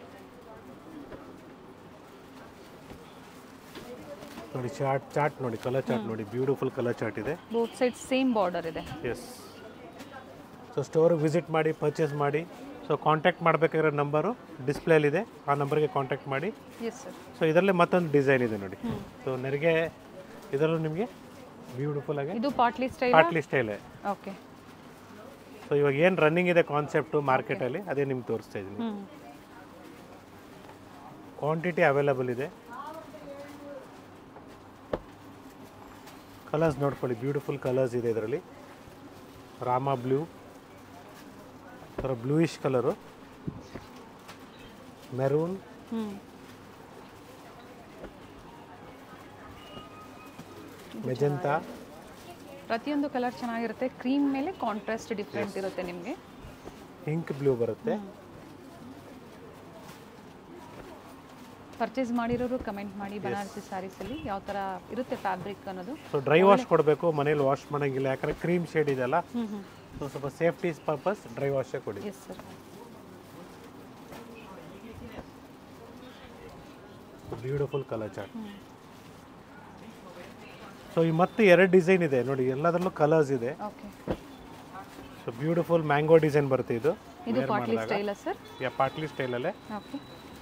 [SPEAKER 1] ನೋಡಿ ಚಾರ್ಟ್ ಚಾರ್ಟ್ ನೋಡಿ ಕಲರ್ ಚಾರ್ಟ್ ನೋಡಿ ಬ್ಯೂಟಿಫುಲ್ ಕಲರ್ ಚಾರ್ಟ್ ಇದೆ
[SPEAKER 2] ಬೋತ್ ಸೈಡ್ ಸೇಮ್ ಬಾರ್ಡರ್ ಇದೆ
[SPEAKER 1] ಎಸ್ ಸೊ ಸ್ಟೋರಿಗೆ ವಿಸಿಟ್ ಮಾಡಿ ಪರ್ಚೇಸ್ ಮಾಡಿ ಸೊ ಕಾಂಟ್ಯಾಕ್ಟ್ ಮಾಡಬೇಕಾಗಿರೋ ನಂಬರು ಡಿಸ್ಪ್ಲೇಲಿದೆ ಆ ನಂಬರ್ಗೆ ಕಾಂಟ್ಯಾಕ್ಟ್ ಮಾಡಿ
[SPEAKER 2] ಎಸ್ ಸರ್
[SPEAKER 1] ಸೊ ಇದರಲ್ಲಿ ಮತ್ತೊಂದು ಡಿಸೈನ್ ಇದೆ ನೋಡಿ ಸೊ ನೆರಿಗೆ ಇದರಲ್ಲೂ ನಿಮಗೆ ಬ್ಯೂಟಿಫುಲ್ ಆಗಿ
[SPEAKER 2] ಇದು ಪಾರ್ಟ್ಲಿ ಸ್ಟೈಲ್
[SPEAKER 1] ಪಾಟ್ಲಿ ಸ್ಟೈಲೇ
[SPEAKER 2] ಓಕೆ
[SPEAKER 1] ಸೊ ಇವಾಗ ಏನು ರನ್ನಿಂಗ್ ಇದೆ ಕಾನ್ಸೆಪ್ಟು ಮಾರ್ಕೆಟಲ್ಲಿ ಅದೇ ನಿಮ್ಗೆ ತೋರಿಸ್ತಾ ಇದ್ದೀನಿ
[SPEAKER 2] ಹ್ಞೂ
[SPEAKER 1] ಕ್ವಾಂಟಿಟಿ ಅವೈಲಬಲ್ ಇದೆ ಕಲರ್ಸ್ ನೋಡ್ಕೊಳ್ಳಿ ಬ್ಯೂಟಿಫುಲ್ ಕಲರ್ಸ್ ಇದೆ ಇದರಲ್ಲಿ ರಾಮ ಬ್ಲೂ ಥರ ಬ್ಲೂಯಿಶ್ ಕಲರು ಮೆರೂನ್
[SPEAKER 2] ಹ್ಞೂ
[SPEAKER 1] ಮೆಜೆಂತಾ
[SPEAKER 2] ಪ್ರತಿಯೊಂದು ಕಲರ್ ಚೆನ್ನಾಗಿರುತ್ತೆ ಕ್ರೀಮ್ ಮೇಲೆ ಕಾಂಟ್ರಾಸ್ಟ್ ಡಿಫ್ರೆಂಟ್ ಇರುತ್ತೆ ನಿಮಗೆ
[SPEAKER 1] ಪಿಂಕ್ ಬ್ಲೂ ಬರುತ್ತೆ
[SPEAKER 2] ಪರ್ಚೇಸ್ ಮಾಡಿರೋರು ಕಮೆಂಟ್ ಮಾಡಿ ಬನಾರಸಿ ಸ್ಯಾರೀಸಲ್ಲಿ ಯಾವ ಥರ ಇರುತ್ತೆ ಫ್ಯಾಬ್ರಿಕ್ ಅನ್ನೋದು
[SPEAKER 1] ಸೊ ಡ್ರೈ ವಾಶ್ ಕೊಡಬೇಕು ಮನೇಲಿ ವಾಶ್ ಮಾಡೋಂಗಿಲ್ಲ ಯಾಕಂದರೆ ಕ್ರೀಮ್ ಶೇಡ್ ಇದೆಯಲ್ಲ
[SPEAKER 2] ಹ್ಞೂ ಹ್ಞೂ
[SPEAKER 1] ಸೊ ಸ್ವಲ್ಪ ಸೇಫ್ಟಿ ಪರ್ಪಸ್ ಡ್ರೈ ವಾಶೇ ಕೊಡಿ
[SPEAKER 2] yes sir
[SPEAKER 1] beautiful colour chart so ಈ ಮತ್ತೆ ಎರಡು ಡಿಸೈನ್ ಇದೆ ನೋಡಿ ಎಲ್ಲದರಲ್ಲೂ ಕಲರ್ಸ್ ಇದೆ
[SPEAKER 2] okay
[SPEAKER 1] so beautiful mango design ಬರುತ್ತೆ ಇದು
[SPEAKER 2] ಇದು ಪಾರ್ಟ್ಲಿ ಸ್ಟೈಲಾ ಸರ್
[SPEAKER 1] ಯಾ ಪಾಟ್ಲಿ ಸ್ಟೈಲಲ್ಲೇ
[SPEAKER 2] ಓಕೆ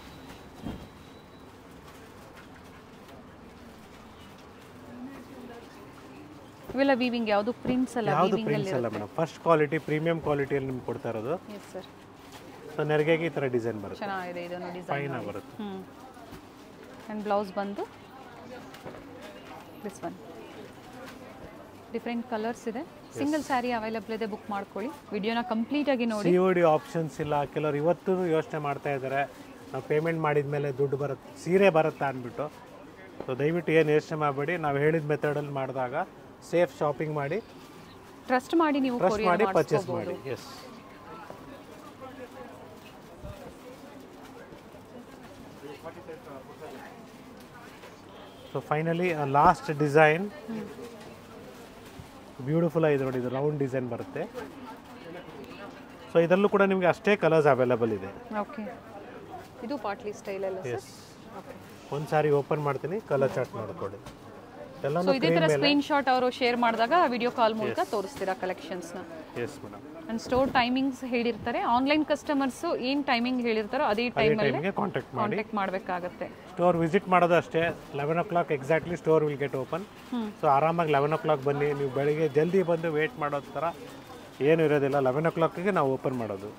[SPEAKER 2] ಇವೆಲ್ಲ ವೀವಿಂಗ್ ಯಾವುದು ಪ್ರಿಂಟ್ಸ್ ಅಲ್ಲ
[SPEAKER 1] ಯಾವುದು
[SPEAKER 2] ವೀವಿಂಗ್ ಅಲ್ಲಿ
[SPEAKER 1] ಪ್ರಿಂಟ್ಸ್ ಅಲ್ಲ ಮೇಡಮ್ ಫಸ್ಟ್ ಕ್ವಾಲಿಟಿ ಪ್ರೀಮಿಯಂ ಕ್ವಾಲಿಟಿಯಲ್ಲಿ ನಿಮ್ಗೆ ಕೊಡ್ತಾ ಇರೋದು
[SPEAKER 2] ಎಸ್ ಸರ್
[SPEAKER 1] ಸೊ ನೆರಿಗೆಗೆ ಈ ಥರ ಡಿಸೈನ್ ಬರುತ್ತೆ
[SPEAKER 2] ಚೆನ್ನಾಗಿದೆ ಇದನ್ನು ಡಿಸೈನ್
[SPEAKER 1] ಫೈನ್ ಬರುತ್ತೆ
[SPEAKER 2] ಹ್ಞೂ ಆ್ಯಂಡ್ ಬ್ಲೌಸ್ ಬಂದು ದಿಸ್ ಒನ್ ಡಿಫ್ರೆಂಟ್ ಕಲರ್ಸ್ ಇದೆ ಸಿಂಗಲ್ ಸ್ಯಾರಿ ಅವೈಲಬಲ್ ಇದೆ ಬುಕ್ ಮಾಡ್ಕೊಳ್ಳಿ ವಿಡಿಯೋನ ಕಂಪ್ಲೀಟಾಗಿ ನೋಡಿ
[SPEAKER 1] ಸಿ ಒ ಡಿ ಆಪ್ಷನ್ಸ್ ಇಲ್ಲ ಕೆಲವರು ಇವತ್ತೂ ಯೋಚನೆ ಮಾಡ್ತಾ ಇದ್ದಾರೆ ನಾವು ಪೇಮೆಂಟ್ ಮಾಡಿದ ಮೇಲೆ ದುಡ್ಡು ಬರುತ್ತೆ ಸೀರೆ ಬರುತ್ತಾ ಅಂದ್ಬಿಟ್ಟು ಸೊ ದಯವಿಟ್ಟು ಏನು ಯೋಚನೆ ಮಾಡಬೇಡಿ ನಾವು ಹೇಳಿದ ಮೆಥಡಲ್ಲಿ ಮಾಡಿದಾಗ ಸೇಫ್ ಶಾಪಿಂಗ್ ಮಾಡಿ
[SPEAKER 2] ಟ್ರಸ್ಟ್ ಮಾಡಿ ನೀವು
[SPEAKER 1] ಟ್ರಸ್ಟ್
[SPEAKER 2] ಕೊರಿಯರ್
[SPEAKER 1] ಮಾಡಿ ಪರ್ಚೇಸ್
[SPEAKER 2] ಮಾಡಿಸ್ಕೋಬೋದು
[SPEAKER 1] ಮಾಡಿ yes so finally last design beautiful ಆಗಿದೆ ನೋಡಿ ಇದು ರೌಂಡ್ ಡಿಸೈನ್ ಬರುತ್ತೆ ಸೊ ಇದರಲ್ಲೂ ಕೂಡ ನಿಮಗೆ ಅಷ್ಟೇ ಕಲರ್ಸ್ ಅವೈಲಬಲ್ ಇದೆ
[SPEAKER 2] ಓಕೆ ಇದು ಪಾಟ್ಲಿ ಸ್ಟೈಲ್ ಅಲ್ಲ ಸರ್
[SPEAKER 1] ಎಸ್ ಒಂದು ಸಾರಿ ಓಪನ್ ಮಾಡ್ತೀನಿ ಕಲರ್ ಚಾರ್ಟ್ ನೋಡ್ಕೊಳ್ಳಿ
[SPEAKER 2] ಸೊ
[SPEAKER 1] ಎಲ್ಲನೂ
[SPEAKER 2] ಇದೇ ಥರ ಸ್ಕ್ರೀನ್ ಶಾಟ್ ಅವರು ಶೇರ್ ಮಾಡಿದಾಗ ವಿಡಿಯೋ ಕಾಲ್ ಮೂಲಕ ತೋರಿಸ್ತೀರಾ ಕಲೆಕ್ಷನ್ಸ್ನ
[SPEAKER 1] yes madam
[SPEAKER 2] and store timings ಹೇಳಿರ್ತಾರೆ ಆನ್ಲೈನ್ ಕಸ್ಟಮರ್ಸು ಏನು ಟೈಮಿಂಗ್ ಹೇಳಿರ್ತಾರೋ ಅದೇ
[SPEAKER 1] ಅದೇ
[SPEAKER 2] ಟೈಮಲ್ಲಿ
[SPEAKER 1] ಟೈಮ್ಗೆ ಕಾಂಟ್ಯಾಕ್ಟ್ ಮಾಡಿ
[SPEAKER 2] ಕಾಂಟ್ಯಾಕ್ಟ್ ಮಾಡಬೇಕಾಗತ್ತೆ
[SPEAKER 1] ಸ್ಟೋರ್ ವಿಸಿಟ್ ಮಾಡೋದು ಅಷ್ಟೇ eleven o'clock exactly store will get open so ಆರಾಮಾಗಿ ಲೆವೆನ್ ಓ ಕ್ಲಾಕ್ ಬನ್ನಿ ನೀವು ಬೆಳಿಗ್ಗೆ ಜಲ್ದಿ ಬಂದು ವೇಟ್ ಮಾಡೋ ಥರ ಏನು ಇರೋದಿಲ್ಲ ಲೆವೆನ್ ಓ ಕ್ಲಾಕಿಗೆ ನಾವು ಓಪನ್ ಮಾಡೋದು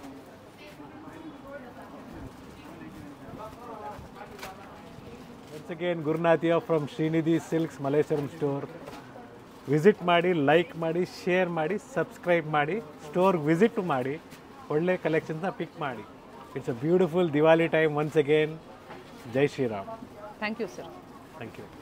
[SPEAKER 1] ಒನ್ಸ್ ಅಗೇನ್ ಗುರುನಾಥಿಯ from Srinidhi silks Malleshwaram store visit ಮಾಡಿ ಲೈಕ್ ಮಾಡಿ ಶೇರ್ ಮಾಡಿ ಸಬ್ಸ್ಕ್ರೈಬ್ ಮಾಡಿ ಸ್ಟೋರ್ ವಿಸಿಟ್ ಮಾಡಿ ಒಳ್ಳೆ ಕಲೆಕ್ಷನ್ಸ್ನ ಪಿಕ್ ಮಾಡಿ it's a beautiful Diwali time once again Jai Shriram
[SPEAKER 2] thank you sir
[SPEAKER 1] thank you